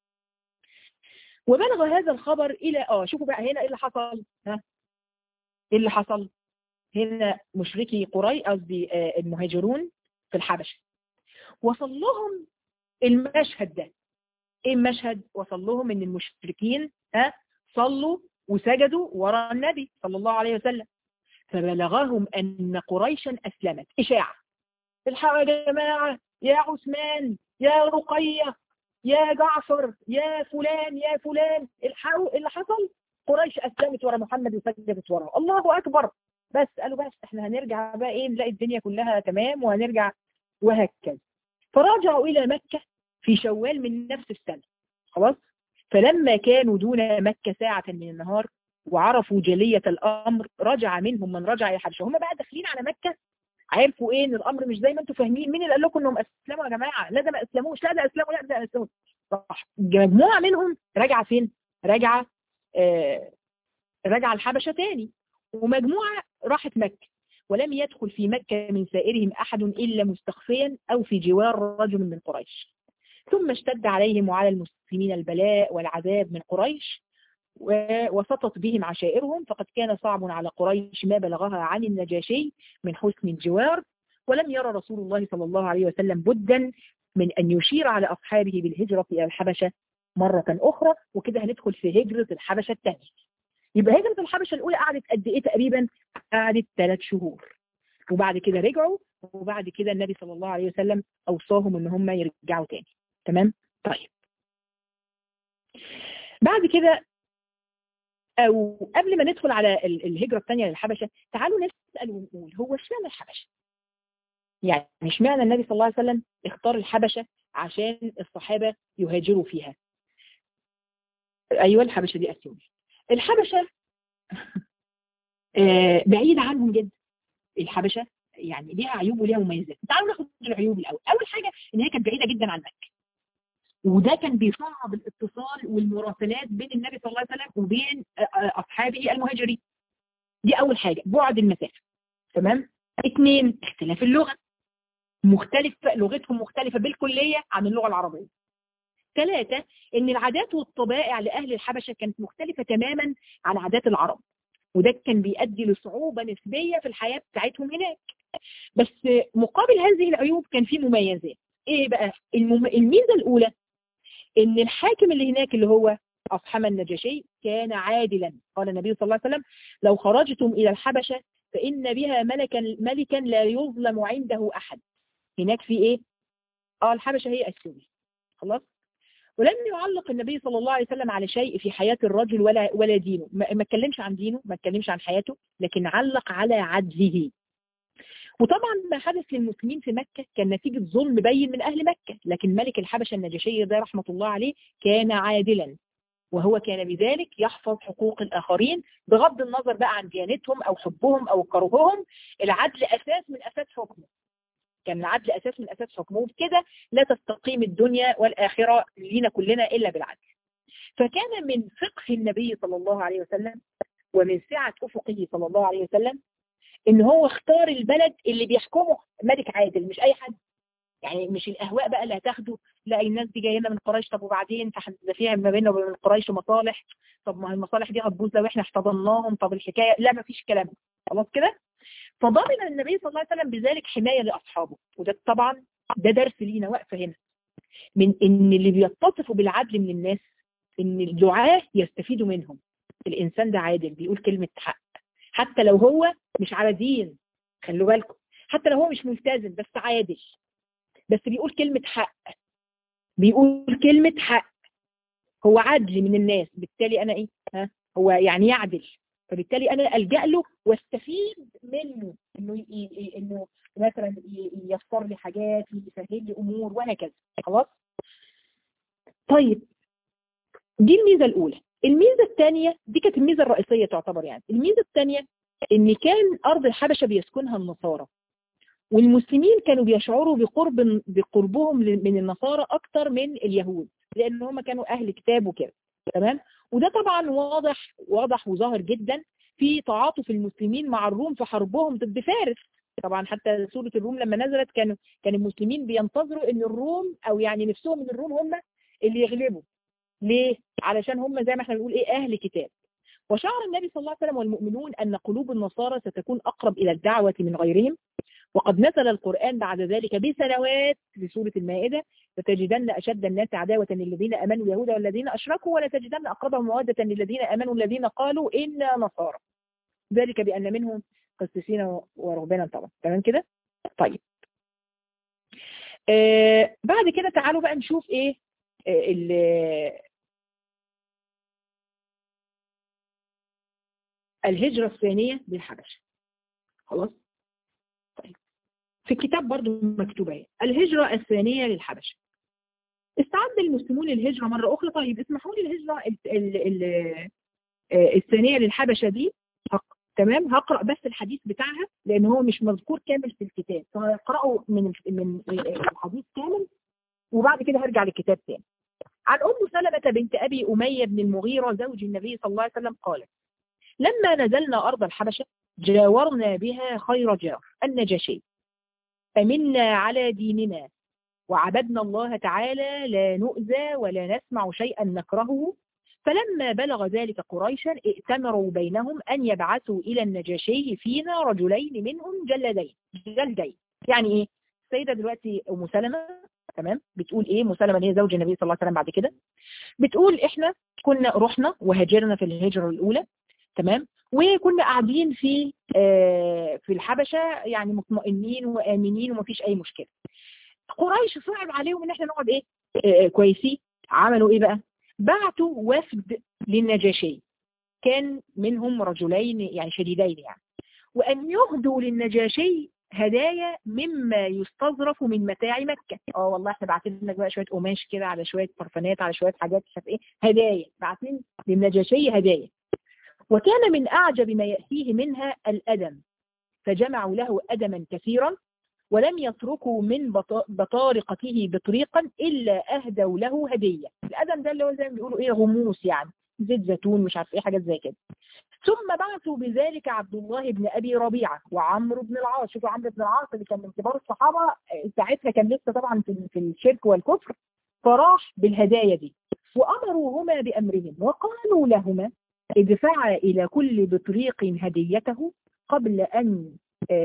وبلغ هذا الخبر إلى آه شوفوا بقى هنا إيه اللي حصل ها إيه اللي حصل هنا مشركي قري قصدي آه المهاجرون في الحبشة وصل لهم المشهد ده ايه المشهد وصل لهم ان المشركين ها صلوا وسجدوا وراء النبي صلى الله عليه وسلم فبلغهم أن قريشا أسلمت إشاعة الحقوا يا جماعة يا عثمان يا رقية يا جعفر يا فلان يا فلان الحقوا اللي حصل قريش أسلمت ورا محمد وسجدت وراه الله أكبر بس قالوا بس احنا هنرجع بقى ايه نلاقي الدنيا كلها تمام وهنرجع وهكذا فرجعوا إلى مكة في شوال من نفس السنة خلاص فلما كانوا دون مكة ساعة من النهار وعرفوا جلية الأمر رجع منهم من رجع إلى الحبشة هم بقى داخلين على مكة عرفوا ايه ان الامر مش زي ما انتم فاهمين مين اللي قال لكم انهم اسلموا يا جماعه لا ده ما اسلموش لا ده اسلموا لا ده اسلموا صح مجموعه منهم راجعه فين راجعه آه راجعه الحبشه تاني ومجموعه راحت مكه ولم يدخل في مكه من سائرهم احد الا مستخفيا او في جوار رجل من قريش ثم اشتد عليهم وعلى المسلمين البلاء والعذاب من قريش وسطت بهم عشائرهم فقد كان صعب على قريش ما بلغها عن النجاشي من حسن الجوار ولم يرى رسول الله صلى الله عليه وسلم بدا من أن يشير على أصحابه بالهجرة إلى الحبشة مرة أخرى وكده هندخل في هجرة الحبشة الثانية يبقى هجرة الحبشة الأولى قعدت قد إيه تقريبا قعدت ثلاث شهور وبعد كده رجعوا وبعد كده النبي صلى الله عليه وسلم أوصاهم إن هم يرجعوا تاني تمام طيب بعد كده او قبل ما ندخل على الهجرة الثانية للحبشة تعالوا نسأل ونقول هو اشمعنى الحبشة يعني اشمعنى النبي صلى الله عليه وسلم اختار الحبشة عشان الصحابة يهاجروا فيها ايوه الحبشة دي اثيوبيا الحبشة بعيد عنهم جدا الحبشة يعني ليها عيوب وليها مميزات تعالوا ناخد العيوب الاول اول حاجة ان هي كانت بعيدة جدا عن مكة وده كان بيصعب الاتصال والمراسلات بين النبي صلى الله عليه وسلم وبين أصحابه المهاجرين دي أول حاجة بعد المسافة تمام اثنين اختلاف اللغة مختلفة لغتهم مختلفة بالكلية عن اللغة العربية ثلاثة ان العادات والطبائع لأهل الحبشة كانت مختلفة تماما عن عادات العرب وده كان بيؤدي لصعوبة نسبية في الحياة بتاعتهم هناك بس مقابل هذه العيوب كان في مميزات ايه بقى المم... الميزة الاولى ان الحاكم اللي هناك اللي هو أصحم النجاشي كان عادلا قال النبي صلى الله عليه وسلم لو خرجتم إلى الحبشة فإن بها ملكا, ملكا لا يظلم عنده أحد هناك في إيه آه الحبشة هي أسلوبي خلاص ولم يعلق النبي صلى الله عليه وسلم على شيء في حياة الرجل ولا ولا دينه ما اتكلمش عن دينه ما اتكلمش عن حياته لكن علق على عدله وطبعا ما حدث للمسلمين في مكة كان نتيجة ظلم بين من أهل مكة لكن ملك الحبشة النجاشي ده رحمة الله عليه كان عادلا وهو كان بذلك يحفظ حقوق الآخرين بغض النظر بقى عن ديانتهم أو حبهم أو كرههم العدل أساس من أساس حكمه كان العدل أساس من أساس حكمه وبكده لا تستقيم الدنيا والآخرة لينا كلنا إلا بالعدل فكان من فقه النبي صلى الله عليه وسلم ومن سعة أفقه صلى الله عليه وسلم إن هو اختار البلد اللي بيحكمه ملك عادل مش أي حد يعني مش الأهواء بقى اللي هتاخده لا الناس دي جايه لنا من قريش طب وبعدين ده فيها ما بيننا وبين قريش مصالح طب ما المصالح دي هتبوظ لو احنا احتضناهم طب الحكايه لا ما فيش كلام خلاص كده فضمن النبي صلى الله عليه وسلم بذلك حمايه لاصحابه وده طبعا ده درس لينا واقفه هنا من ان اللي بيتصفوا بالعدل من الناس ان الدعاة يستفيدوا منهم الانسان ده عادل بيقول كلمه حق حتى لو هو مش على دين خلوا بالكم حتى لو هو مش ملتزم بس عادل بس بيقول كلمة حق بيقول كلمة حق هو عدل من الناس بالتالي أنا إيه ها هو يعني يعدل فبالتالي أنا ألجأ له واستفيد منه إنه إنه مثلا ييسر لي حاجات يسهل لي أمور وهكذا خلاص طيب دي الميزة الأولى الميزة الثانية دي كانت الميزة الرئيسية تعتبر يعني الميزة الثانية إن كان أرض الحبشة بيسكنها النصارى والمسلمين كانوا بيشعروا بقرب بقربهم من النصارى اكتر من اليهود لان هم كانوا اهل كتاب وكده تمام وده طبعا واضح واضح وظاهر جدا في تعاطف المسلمين مع الروم في حربهم ضد فارس طبعا حتى سورة الروم لما نزلت كانوا كان المسلمين بينتظروا ان الروم او يعني نفسهم ان الروم هم اللي يغلبوا ليه؟ علشان هم زي ما احنا بنقول ايه اهل كتاب وشعر النبي صلى الله عليه وسلم والمؤمنون ان قلوب النصارى ستكون اقرب الى الدعوة من غيرهم وقد نزل القرآن بعد ذلك بسنوات في سورة المائدة فتجدن أشد الناس عداوة للذين أمنوا اليهود والذين أشركوا ولا تجدن أقربهم مودة للذين أمنوا الذين قالوا إنا نصارى ذلك بأن منهم قسيسين ورهبانا طبعا تمام كده طيب آه بعد كده تعالوا بقى نشوف ايه آه الهجرة الثانية للحبشة خلاص في الكتاب برضو مكتوبة اهي الهجرة الثانية للحبشة استعد المسلمون للهجرة مرة أخرى طيب اسمحوا لي الهجرة ال ال ال الثانية للحبشة دي هق... تمام هقرأ بس الحديث بتاعها لأن هو مش مذكور كامل في الكتاب فهقرأه من من الحديث كامل وبعد كده هرجع للكتاب تاني عن أم سلمة بنت أبي أمية بن المغيرة زوج النبي صلى الله عليه وسلم قالت لما نزلنا أرض الحبشة جاورنا بها خير جار النجاشي فمنا على ديننا وعبدنا الله تعالى لا نؤذى ولا نسمع شيئا نكرهه فلما بلغ ذلك قريشا ائتمروا بينهم أن يبعثوا إلى النجاشي فينا رجلين منهم جلدين جلدين يعني إيه السيدة دلوقتي أم سلمة تمام بتقول إيه أم سلمة هي زوج النبي صلى الله عليه وسلم بعد كده بتقول إحنا كنا رحنا وهاجرنا في الهجرة الأولى تمام وكنا قاعدين في في الحبشة يعني مطمئنين وآمنين ومفيش أي مشكلة قريش صعب عليهم ان احنا نقعد ايه كويسين عملوا ايه بقى بعتوا وفد للنجاشي كان منهم رجلين يعني شديدين يعني وأن يهدوا للنجاشي هدايا مما يستظرف من متاع مكة اه والله احنا باعتين لك بقى شوية قماش كده على شوية برفانات على شوية حاجات مش ايه هدايا باعتين للنجاشي هدايا وكان من أعجب ما يأتيه منها الأدم فجمعوا له أدما كثيرا ولم يتركوا من بطارقته بطريقا إلا أهدوا له هدية الأدم ده اللي هو زي ما بيقولوا إيه غموس يعني زيت زيتون مش عارف إيه حاجات زي كده ثم بعثوا بذلك عبد الله بن أبي ربيعة وعمرو بن العاص شوفوا عمرو بن العاص اللي كان من كبار الصحابة ساعتها كان لسه طبعا في الشرك والكفر فراح بالهدايا دي وأمروهما بأمرهم وقالوا لهما ادفعا إلى كل بطريق هديته قبل أن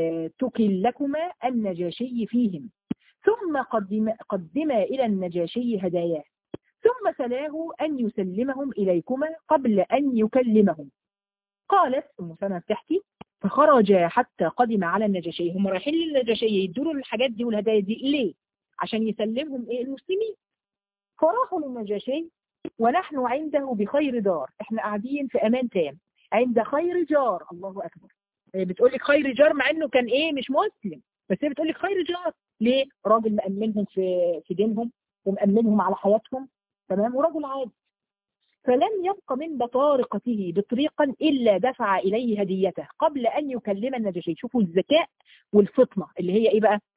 تكلكما النجاشي فيهم ثم قدم قدما إلى النجاشي هداياه ثم سلاه أن يسلمهم إليكما قبل أن يكلمهم قالت أم سلمة بتحكي فخرج حتى قدم على النجاشي هم رايحين للنجاشي يدوا الحاجات دي والهدايا دي ليه؟ عشان يسلمهم إيه المسلمين فراحوا للنجاشي ونحن عنده بخير دار احنا قاعدين في أمان تام عند خير جار الله أكبر بتقول لك خير جار مع انه كان ايه مش مسلم بس هي بتقول لك خير جار ليه راجل مأمنهم في في دينهم ومأمنهم على حياتهم تمام ورجل عادي فلم يبق من بطارقته بطريقا إلا دفع إليه هديته قبل أن يكلم النجاشي شوفوا الذكاء والفطنة اللي هي إيه بقى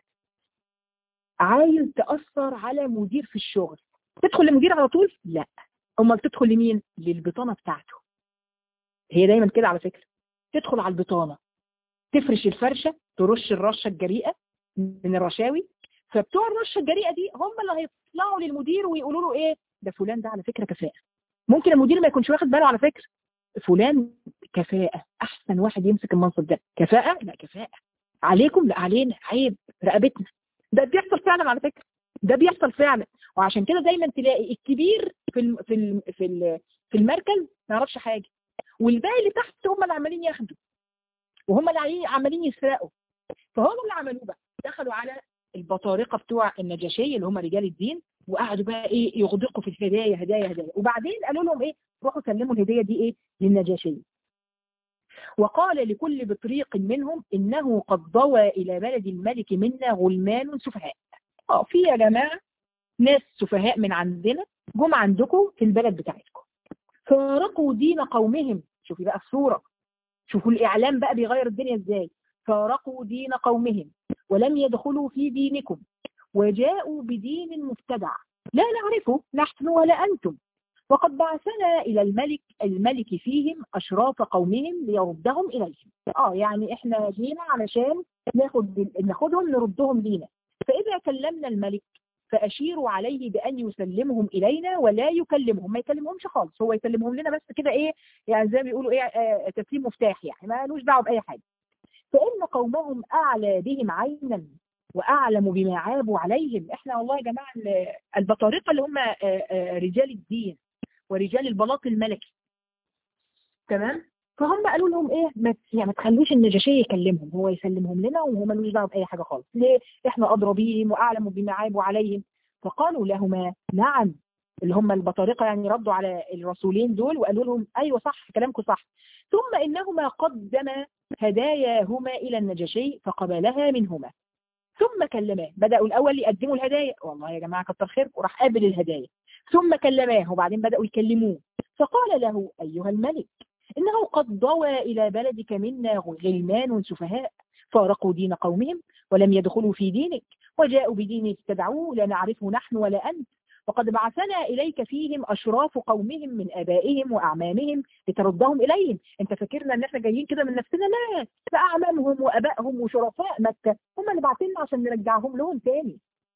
عايز تأثر على مدير في الشغل تدخل لمدير على طول لا امال تدخل لمين للبطانة بتاعته هي دايما كده على فكرة تدخل على البطانة تفرش الفرشة ترش الرشة الجريئة من الرشاوي فبتوع الرشة الجريئة دي هم اللي هيطلعوا للمدير ويقولوا له ايه ده فلان ده على فكرة كفاءة ممكن المدير ما يكونش واخد باله على فكرة فلان كفاءة احسن واحد يمسك المنصب ده كفاءة لا كفاءة عليكم لا علينا عيب رقبتنا ده بيحصل فعلا على فكرة ده بيحصل فعلا وعشان كده دايما تلاقي الكبير في الم... في الم... في ال... في المركز ما يعرفش حاجه والباقي اللي تحت هم اللي عمالين ياخدوا وهم اللي عمالين يسرقوا فهم اللي عملوه بقى دخلوا على البطارقه بتوع النجاشيه اللي هم رجال الدين وقعدوا بقى ايه يغدقوا في الهدايا هدايا هدايا وبعدين قالوا لهم ايه روحوا سلموا الهديه دي ايه للنجاشيه وقال لكل بطريق منهم انه قد ضوى الى بلد الملك منا غلمان سفهاء اه في يا جماعه ناس سفهاء من عندنا جم عندكم في البلد بتاعتكم فارقوا دين قومهم شوفي بقى الصورة شوفوا الإعلام بقى بيغير الدنيا إزاي فارقوا دين قومهم ولم يدخلوا في دينكم وجاءوا بدين مبتدع لا نعرفه نحن ولا أنتم وقد بعثنا إلى الملك الملك فيهم أشراف قومهم ليردهم إليهم آه يعني إحنا جينا علشان ناخد ناخدهم نردهم لينا فإذا كلمنا الملك فأشيروا عليه بأن يسلمهم إلينا ولا يكلمهم ما يكلمهمش خالص هو يسلمهم لنا بس كده إيه يعني زي ما بيقولوا إيه آه تسليم مفتاح يعني ما لوش دعوه بأي حاجة فإن قومهم أعلى بهم عينا وأعلم بما عابوا عليهم إحنا والله يا جماعة البطارقة اللي هم آه آه رجال الدين ورجال البلاط الملكي تمام فهم قالوا لهم ايه ما يعني ما تخلوش النجاشيه يكلمهم هو يسلمهم لنا وهو ملوش دعوه باي حاجه خالص ليه احنا ادرى بهم واعلم بما عابوا عليهم فقالوا لهما نعم اللي هم البطارقه يعني ردوا على الرسولين دول وقالوا لهم ايوه صح كلامكم صح ثم انهما قدما هداياهما الى النجاشي فقبلها منهما ثم كلماه بداوا الاول يقدموا الهدايا والله يا جماعه كتر خيركم وراح قابل الهدايا ثم كلماه وبعدين بداوا يكلموه فقال له ايها الملك إنه قد ضوى إلى بلدك منا غلمان سفهاء فارقوا دين قومهم ولم يدخلوا في دينك وجاءوا بدين استدعوه لا نعرفه نحن ولا أنت وقد بعثنا إليك فيهم أشراف قومهم من آبائهم وأعمامهم لتردهم إليهم أنت فاكرنا أن احنا جايين كده من نفسنا لا ده أعمامهم وأبائهم وشرفاء مكة هم اللي بعثنا عشان نرجعهم لهم تاني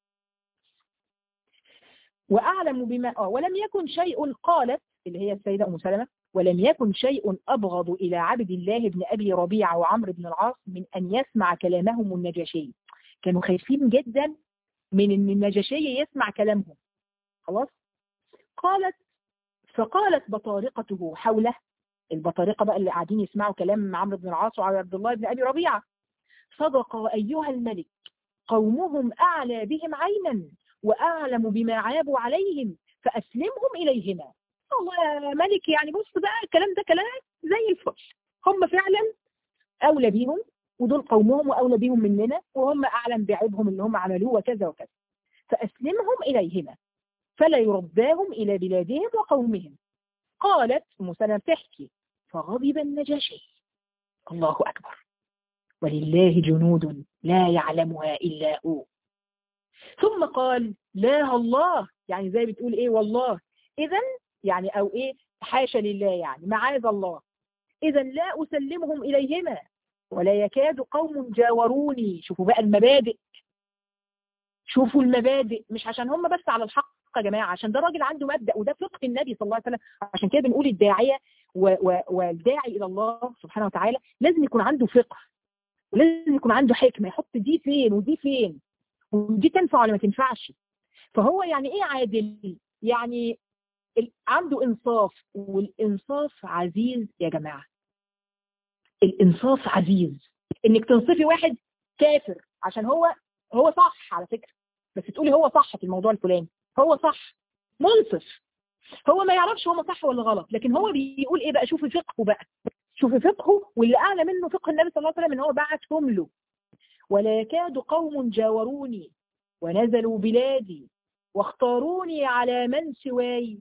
وأعلم بما آه ولم يكن شيء قالت اللي هي السيدة أم سلمة ولم يكن شيء أبغض إلى عبد الله بن أبي ربيعة وعمرو بن العاص من أن يسمع كلامهم النجاشي كانوا خايفين جدا من أن النجاشي يسمع كلامهم خلاص قالت فقالت بطارقته حوله البطارقة بقى اللي قاعدين يسمعوا كلام عمرو بن العاص وعبد الله بن أبي ربيعة صدق أيها الملك قومهم أعلى بهم عينا وأعلم بما عابوا عليهم فأسلمهم إليهما والله يا ملك يعني بص بقى الكلام ده كلام زي الفل هم فعلا أولى بيهم ودول قومهم وأولى بيهم مننا وهم أعلم بعيبهم اللي هم عملوه وكذا وكذا فأسلمهم إليهما فلا يرداهم إلى بلادهم وقومهم قالت مسلم تحكي فغضب النجاشي الله أكبر ولله جنود لا يعلمها إلا هو ثم قال لا الله يعني زي بتقول ايه والله اذا يعني او ايه حاشا لله يعني معاذ الله اذا لا اسلمهم اليهما ولا يكاد قوم جاوروني شوفوا بقى المبادئ شوفوا المبادئ مش عشان هم بس على الحق يا جماعه عشان ده راجل عنده مبدا وده فقه النبي صلى الله عليه وسلم عشان كده بنقول الداعيه والداعي الى الله سبحانه وتعالى لازم يكون عنده فقه ولازم يكون عنده حكمه يحط دي فين ودي فين ودي تنفع ولا ما تنفعش فهو يعني ايه عادل يعني عنده انصاف والانصاف عزيز يا جماعه الانصاف عزيز انك تنصفي واحد كافر عشان هو هو صح على فكره بس تقولي هو صح في الموضوع الفلاني هو صح منصف هو ما يعرفش هو صح ولا غلط لكن هو بيقول ايه بقى شوفي فقهه بقى شوفي فقهه واللي اعلى منه فقه النبي صلى الله عليه وسلم ان هو بعتهم له ولا يكاد قوم جاوروني ونزلوا بلادي واختاروني على من سواي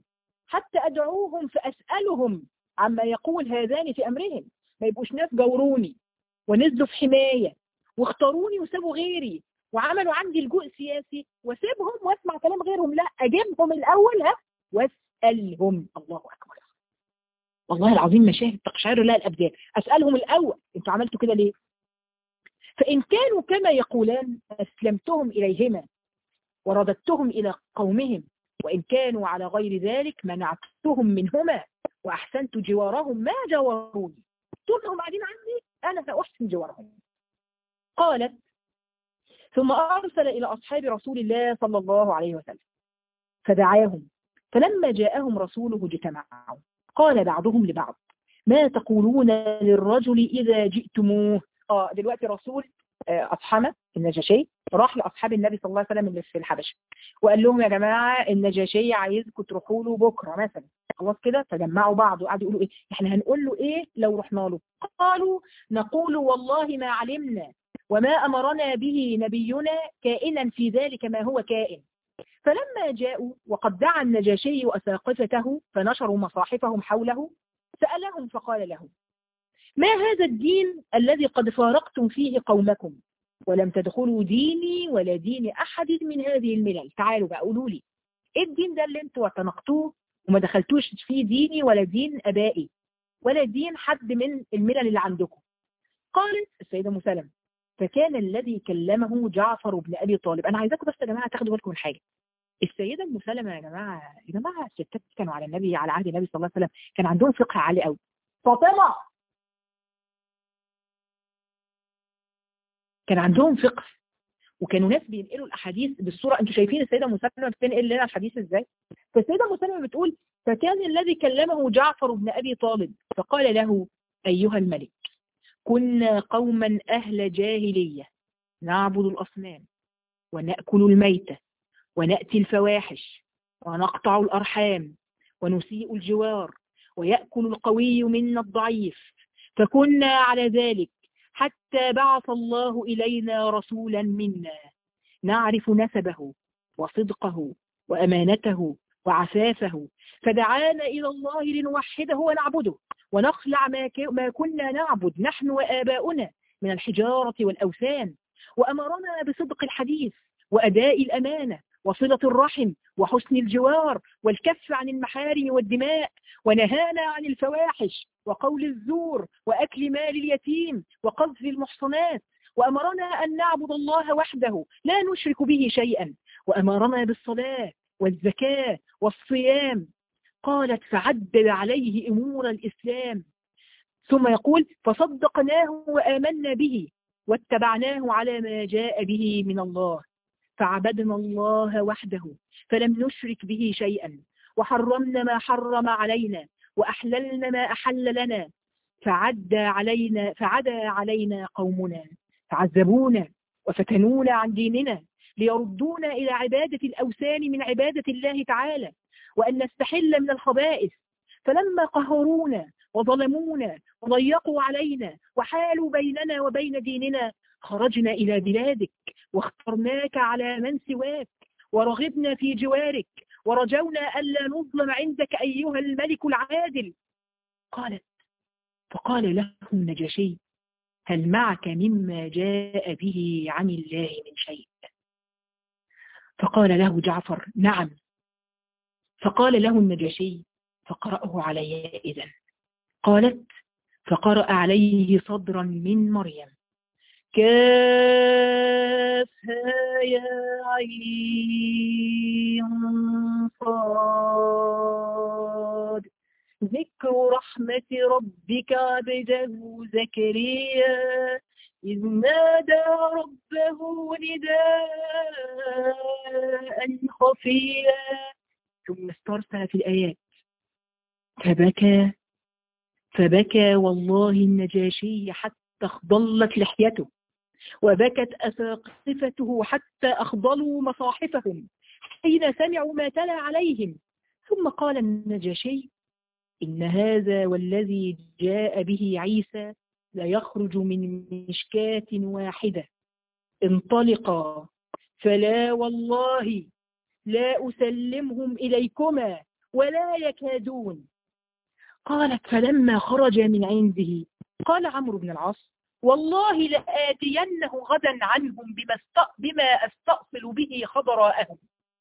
حتى أدعوهم فأسألهم عما يقول هذان في أمرهم ما يبقوش ناس جوروني ونزلوا في حماية واختاروني وسابوا غيري وعملوا عندي لجوء سياسي واسيبهم واسمع كلام غيرهم لا اجيبهم الاول ها واسالهم الله اكبر والله العظيم مشاهد تقشعر لها الابدان اسالهم الاول انتوا عملتوا كده ليه فان كانوا كما يقولان اسلمتهم اليهما ورددتهم الى قومهم وان كانوا على غير ذلك منعتهم منهما واحسنت جوارهم ما جاوروني طول ما هم قاعدين عندي انا ساحسن جوارهم قالت ثم أرسل إلى أصحاب رسول الله صلى الله عليه وسلم فدعاهم فلما جاءهم رسوله اجتمعوا قال بعضهم لبعض ما تقولون للرجل إذا جئتموه آه دلوقتي رسول أصحمة النجاشي راح لأصحاب النبي صلى الله عليه وسلم اللي في الحبشة وقال لهم يا جماعة النجاشي عايزكم تروحوا له بكرة مثلا خلاص كده تجمعوا بعض وقعدوا يقولوا ايه احنا هنقول له ايه لو رحنا له قالوا نقول والله ما علمنا وما أمرنا به نبينا كائنا في ذلك ما هو كائن فلما جاءوا وقد دعا النجاشي أساقفته فنشروا مصاحفهم حوله سألهم فقال لهم ما هذا الدين الذي قد فارقتم فيه قومكم ولم تدخلوا ديني ولا دين أحد من هذه الملل تعالوا بقى قولوا لي ايه الدين ده اللي انتوا اعتنقتوه وما دخلتوش فيه ديني ولا دين أبائي ولا دين حد من الملل اللي عندكم قالت السيدة مسلم فكان الذي كلمه جعفر بن أبي طالب أنا عايزاكم بس يا جماعة تاخدوا بالكم من حاجة السيدة ام سلمة يا جماعة يا جماعة الستات كانوا على النبي على عهد النبي صلى الله عليه وسلم كان عندهم فقه عالي قوي فاطمة كان عندهم فقه وكانوا ناس بينقلوا الاحاديث بالصوره انتوا شايفين السيده ام سلمة بتنقل لنا الحديث ازاي فالسيده ام سلمة بتقول فكان الذي كلمه جعفر بن ابي طالب فقال له ايها الملك كنا قوما أهل جاهلية نعبد الأصنام ونأكل الميتة ونأتي الفواحش ونقطع الأرحام ونسيء الجوار ويأكل القوي منا الضعيف فكنا على ذلك حتى بعث الله إلينا رسولا منا نعرف نسبه وصدقه وأمانته وعفافه فدعانا إلى الله لنوحده ونعبده ونخلع ما, ما كنا نعبد نحن وآباؤنا من الحجارة والأوثان وأمرنا بصدق الحديث وأداء الأمانة وصلة الرحم وحسن الجوار والكف عن المحارم والدماء ونهانا عن الفواحش وقول الزور وأكل مال اليتيم وقذف المحصنات وأمرنا أن نعبد الله وحده لا نشرك به شيئا وأمرنا بالصلاة والزكاة والصيام قالت فعدد عليه أمور الإسلام ثم يقول فصدقناه وآمنا به واتبعناه على ما جاء به من الله فعبدنا الله وحده فلم نشرك به شيئا وحرمنا ما حرم علينا وأحللنا ما أحل لنا فعدى علينا فعدى علينا قومنا فعذبونا وفتنونا عن ديننا ليردونا إلى عبادة الأوثان من عبادة الله تعالى وأن نستحل من الخبائث فلما قهرونا وظلمونا وضيقوا علينا وحالوا بيننا وبين ديننا خرجنا إلى بلادك واخترناك على من سواك ورغبنا في جوارك ورجونا ألا نظلم عندك أيها الملك العادل قالت فقال له النجاشي هل معك مما جاء به عن الله من شيء فقال له جعفر نعم فقال له النجاشي فقرأه علي إذا قالت فقرأ عليه صدرا من مريم كافها يا عين صاد ذكر رحمة ربك عبده زكريا إذ نادى ربه نداء خفيا ثم استرسل في الآيات فبكى فبكى والله النجاشي حتى اخضلت لحيته وبكت أساقفته حتى أخضلوا مصاحفهم حين سمعوا ما تلا عليهم ثم قال النجاشي إن هذا والذي جاء به عيسى ليخرج من مشكاة واحدة انطلقا فلا والله لا أسلمهم إليكما ولا يكادون قالت فلما خرج من عنده قال عمرو بن العاص والله لآتينه غدا عنهم بما, بما أستأصل به خضراءهم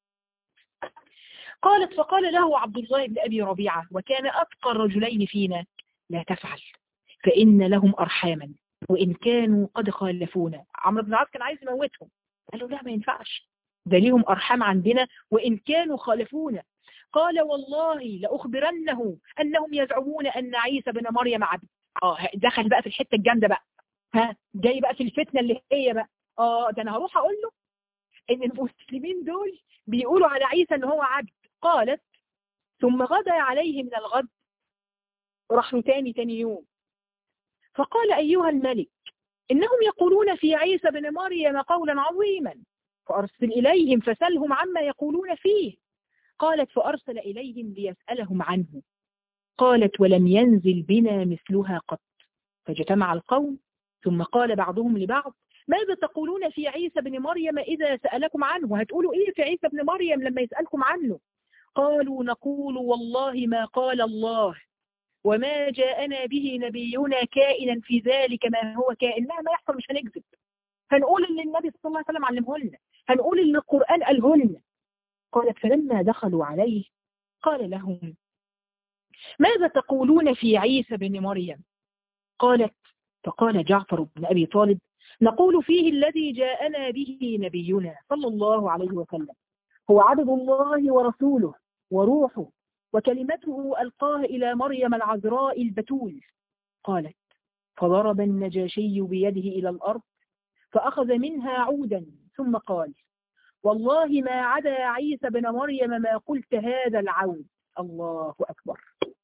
قالت فقال له عبد الله بن أبي ربيعة وكان أتقى الرجلين فينا لا تفعل فإن لهم أرحاما وإن كانوا قد خالفونا عمرو بن العاص كان عايز يموتهم قال له لا ما ينفعش ده ليهم أرحام عندنا وإن كانوا خالفونا قال والله لأخبرنه أنهم يزعمون أن عيسى بن مريم عبد اه دخل بقى في الحتة الجامدة بقى ها جاي بقى في الفتنة اللي هي بقى اه ده انا هروح اقول له ان المسلمين دول بيقولوا على عيسى ان هو عبد قالت ثم غدا عليه من الغد راح له تاني تاني يوم فقال أيها الملك إنهم يقولون في عيسى بن مريم قولا عظيما فأرسل إليهم فسلهم عما يقولون فيه قالت فأرسل إليهم ليسألهم عنه قالت ولم ينزل بنا مثلها قط فاجتمع القوم ثم قال بعضهم لبعض ماذا تقولون في عيسى بن مريم إذا سألكم عنه هتقولوا إيه في عيسى بن مريم لما يسألكم عنه قالوا نقول والله ما قال الله وما جاءنا به نبينا كائنا في ذلك ما هو كائن ما يحصل مش هنكذب هنقول اللي النبي صلى الله عليه وسلم علمه لنا هنقول اللي القرآن قاله لنا قالت فلما دخلوا عليه قال لهم ماذا تقولون في عيسى بن مريم قالت فقال جعفر بن أبي طالب نقول فيه الذي جاءنا به نبينا صلى الله عليه وسلم هو عبد الله ورسوله وروحه وكلمته ألقاه إلى مريم العذراء البتول قالت فضرب النجاشي بيده إلى الأرض فأخذ منها عودا ثم قال والله ما عدا عيسى بن مريم ما قلت هذا العود الله أكبر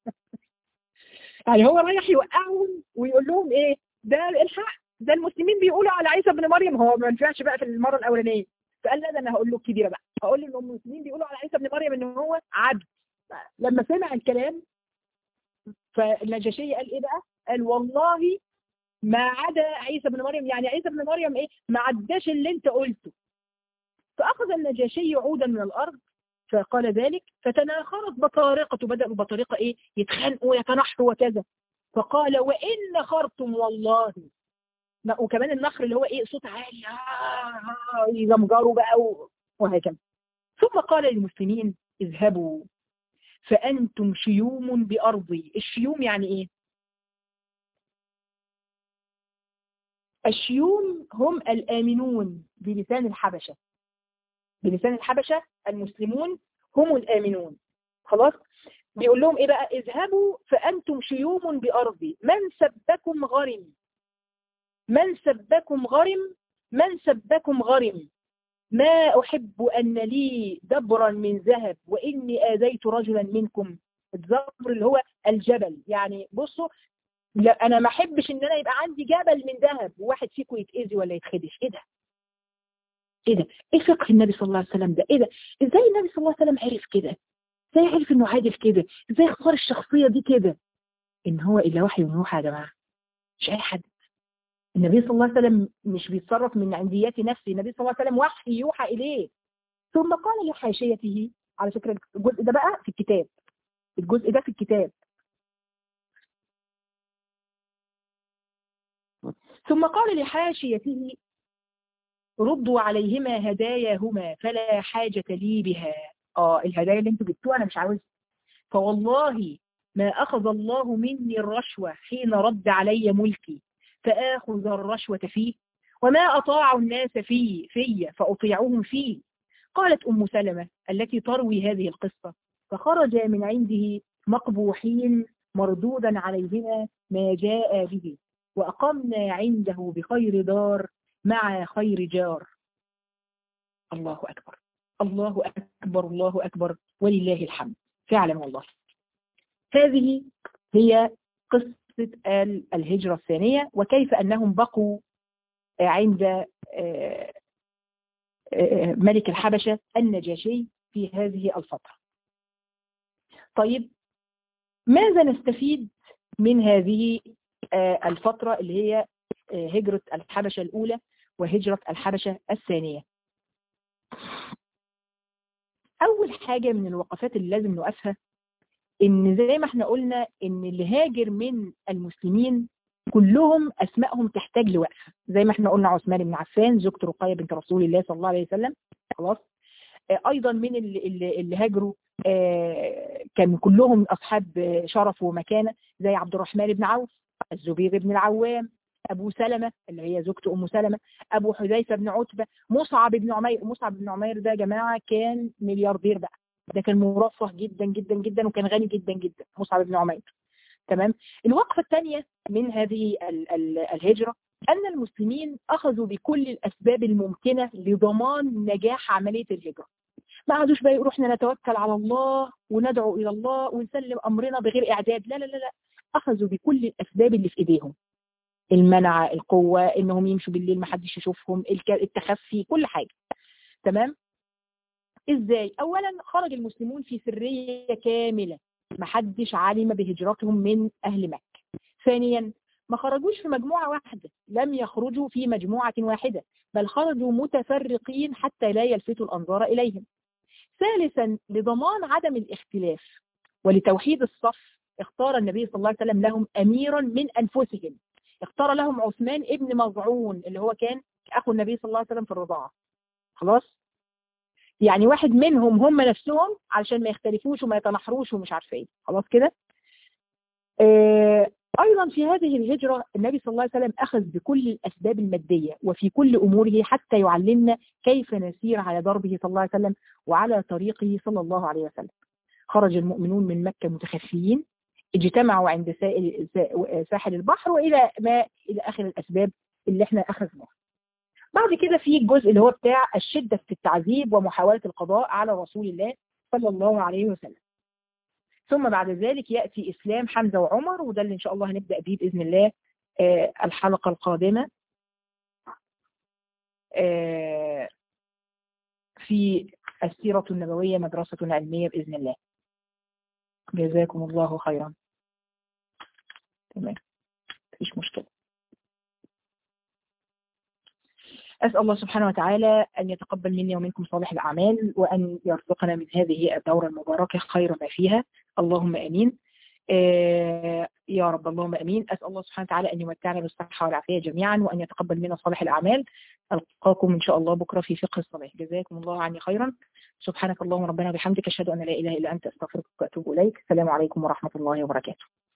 يعني هو رايح يوقعهم ويقول لهم ايه ده الحق ده المسلمين بيقولوا على عيسى بن مريم هو ما ينفعش بقى في المرة الأولانية فقال لا ده انا هقول له الكبيرة بقى هقول له ان المسلمين بيقولوا على عيسى بن مريم ان هو عبد لما سمع الكلام فالنجاشية قال ايه بقى قال والله ما عدا عيسى بن مريم يعني عيسى بن مريم ايه ما عداش اللي انت قلته فأخذ النجاشي عودا من الأرض فقال ذلك فتناخرت بطارقة بدأوا بطارقة ايه يتخانقوا يتنحروا وكذا فقال وإن نخرتم والله وكمان النخر اللي هو ايه صوت عالي آه يزمجروا بقى وهكذا ثم قال للمسلمين اذهبوا فأنتم شيوم بأرضي الشيوم يعني ايه الشيوم هم الآمنون بلسان الحبشة بلسان الحبشة المسلمون هم الآمنون خلاص بيقول لهم ايه بقى اذهبوا فأنتم شيوم بأرضي من سبكم غرم من سبكم غرم من سبكم غرم ما أحب أن لي دبرا من ذهب وإني آذيت رجلا منكم الدبر اللي هو الجبل يعني بصوا لا أنا ما أحبش إن أنا يبقى عندي جبل من ذهب وواحد فيكم يتأذي ولا يتخدش إيه ده ايه ده ايه فقه النبي صلى الله عليه وسلم ده ايه ده ازاي النبي صلى الله عليه وسلم عرف كده ازاي عرف انه عادل كده ازاي اختار الشخصية دي كده ان هو الا وحي يوحى يا جماعة مش اي حد النبي صلى الله عليه وسلم مش بيتصرف من عنديات نفسه النبي صلى الله عليه وسلم وحي يوحى اليه ثم قال لحاشيته على فكرة الجزء ده بقى في الكتاب الجزء ده في الكتاب ثم قال لحاشيته ردوا عليهما هداياهما فلا حاجة لي بها اه الهدايا اللي انتوا جبتوها انا مش عاوز فوالله ما اخذ الله مني الرشوة حين رد علي ملكي فاخذ الرشوة فيه وما اطاعوا الناس فيه في فاطيعوهم فيه قالت ام سلمة التي تروي هذه القصة فخرج من عنده مقبوحين مردودا عليهما ما جاء به وأقمنا عنده بخير دار مع خير جار الله أكبر الله أكبر الله أكبر ولله الحمد فعلا والله هذه هي قصة الهجرة الثانية وكيف أنهم بقوا عند ملك الحبشة النجاشي في هذه الفترة طيب ماذا نستفيد من هذه الفترة اللي هي هجرة الحبشة الأولى وهجرة الحبشة الثانية أول حاجة من الوقفات اللي لازم نوقفها ان زي ما احنا قلنا ان اللي هاجر من المسلمين كلهم اسمائهم تحتاج لوقفه زي ما احنا قلنا عثمان بن عفان زوجة رقية بنت رسول الله صلى الله عليه وسلم خلاص ايضا من اللي, اللي, اللي هاجروا كان كلهم اصحاب شرف ومكانه زي عبد الرحمن بن عوف الزبير بن العوام ابو سلمة اللي هي زوجته ام سلمة ابو حذيفه بن عتبه مصعب بن عمير مصعب بن عمير ده يا جماعه كان ملياردير بقى ده كان مرفه جدا جدا جدا وكان غني جدا جدا مصعب بن عمير تمام الوقفه الثانيه من هذه ال ال الهجره ان المسلمين اخذوا بكل الاسباب الممكنه لضمان نجاح عمليه الهجره ما عادوش بقى يقولوا احنا نتوكل على الله وندعو الى الله ونسلم امرنا بغير اعداد لا لا لا لا اخذوا بكل الاسباب اللي في ايديهم المنع القوة انهم يمشوا بالليل ما حدش يشوفهم التخفي كل حاجة تمام ازاي اولا خرج المسلمون في سرية كاملة ما حدش علم بهجرتهم من اهل مكة ثانيا ما خرجوش في مجموعة واحدة لم يخرجوا في مجموعة واحدة بل خرجوا متفرقين حتى لا يلفتوا الانظار اليهم ثالثا لضمان عدم الاختلاف ولتوحيد الصف اختار النبي صلى الله عليه وسلم لهم اميرا من انفسهم اختار لهم عثمان ابن مظعون اللي هو كان اخو النبي صلى الله عليه وسلم في الرضاعه خلاص يعني واحد منهم هم نفسهم علشان ما يختلفوش وما يتنحروش ومش عارفه ايه خلاص كده آه ايضا في هذه الهجره النبي صلى الله عليه وسلم اخذ بكل الاسباب الماديه وفي كل اموره حتى يعلمنا كيف نسير على دربه صلى الله عليه وسلم وعلى طريقه صلى الله عليه وسلم خرج المؤمنون من مكه متخفيين اجتمعوا عند ساحل البحر والى ما الى اخر الاسباب اللي احنا اخذناها بعد كده في الجزء اللي هو بتاع الشده في التعذيب ومحاوله القضاء على رسول الله صلى الله عليه وسلم ثم بعد ذلك ياتي اسلام حمزه وعمر وده اللي ان شاء الله هنبدا بيه باذن الله آه الحلقه القادمه آه في السيره النبويه مدرسه علميه باذن الله جزاكم الله خيرا تمام مفيش مشكلة أسأل الله سبحانه وتعالى أن يتقبل مني ومنكم صالح الأعمال وأن يرزقنا من هذه الدورة المباركة خير ما فيها اللهم أمين آه يا رب اللهم أمين أسأل الله سبحانه وتعالى أن يمتعنا بالصحة والعافية جميعا وأن يتقبل منا صالح الأعمال ألقاكم إن شاء الله بكرة في فقه الصلاة جزاكم الله عني خيرا سبحانك اللهم ربنا وبحمدك أشهد أن لا إله إلا أنت أستغفرك وأتوب إليك السلام عليكم ورحمة الله وبركاته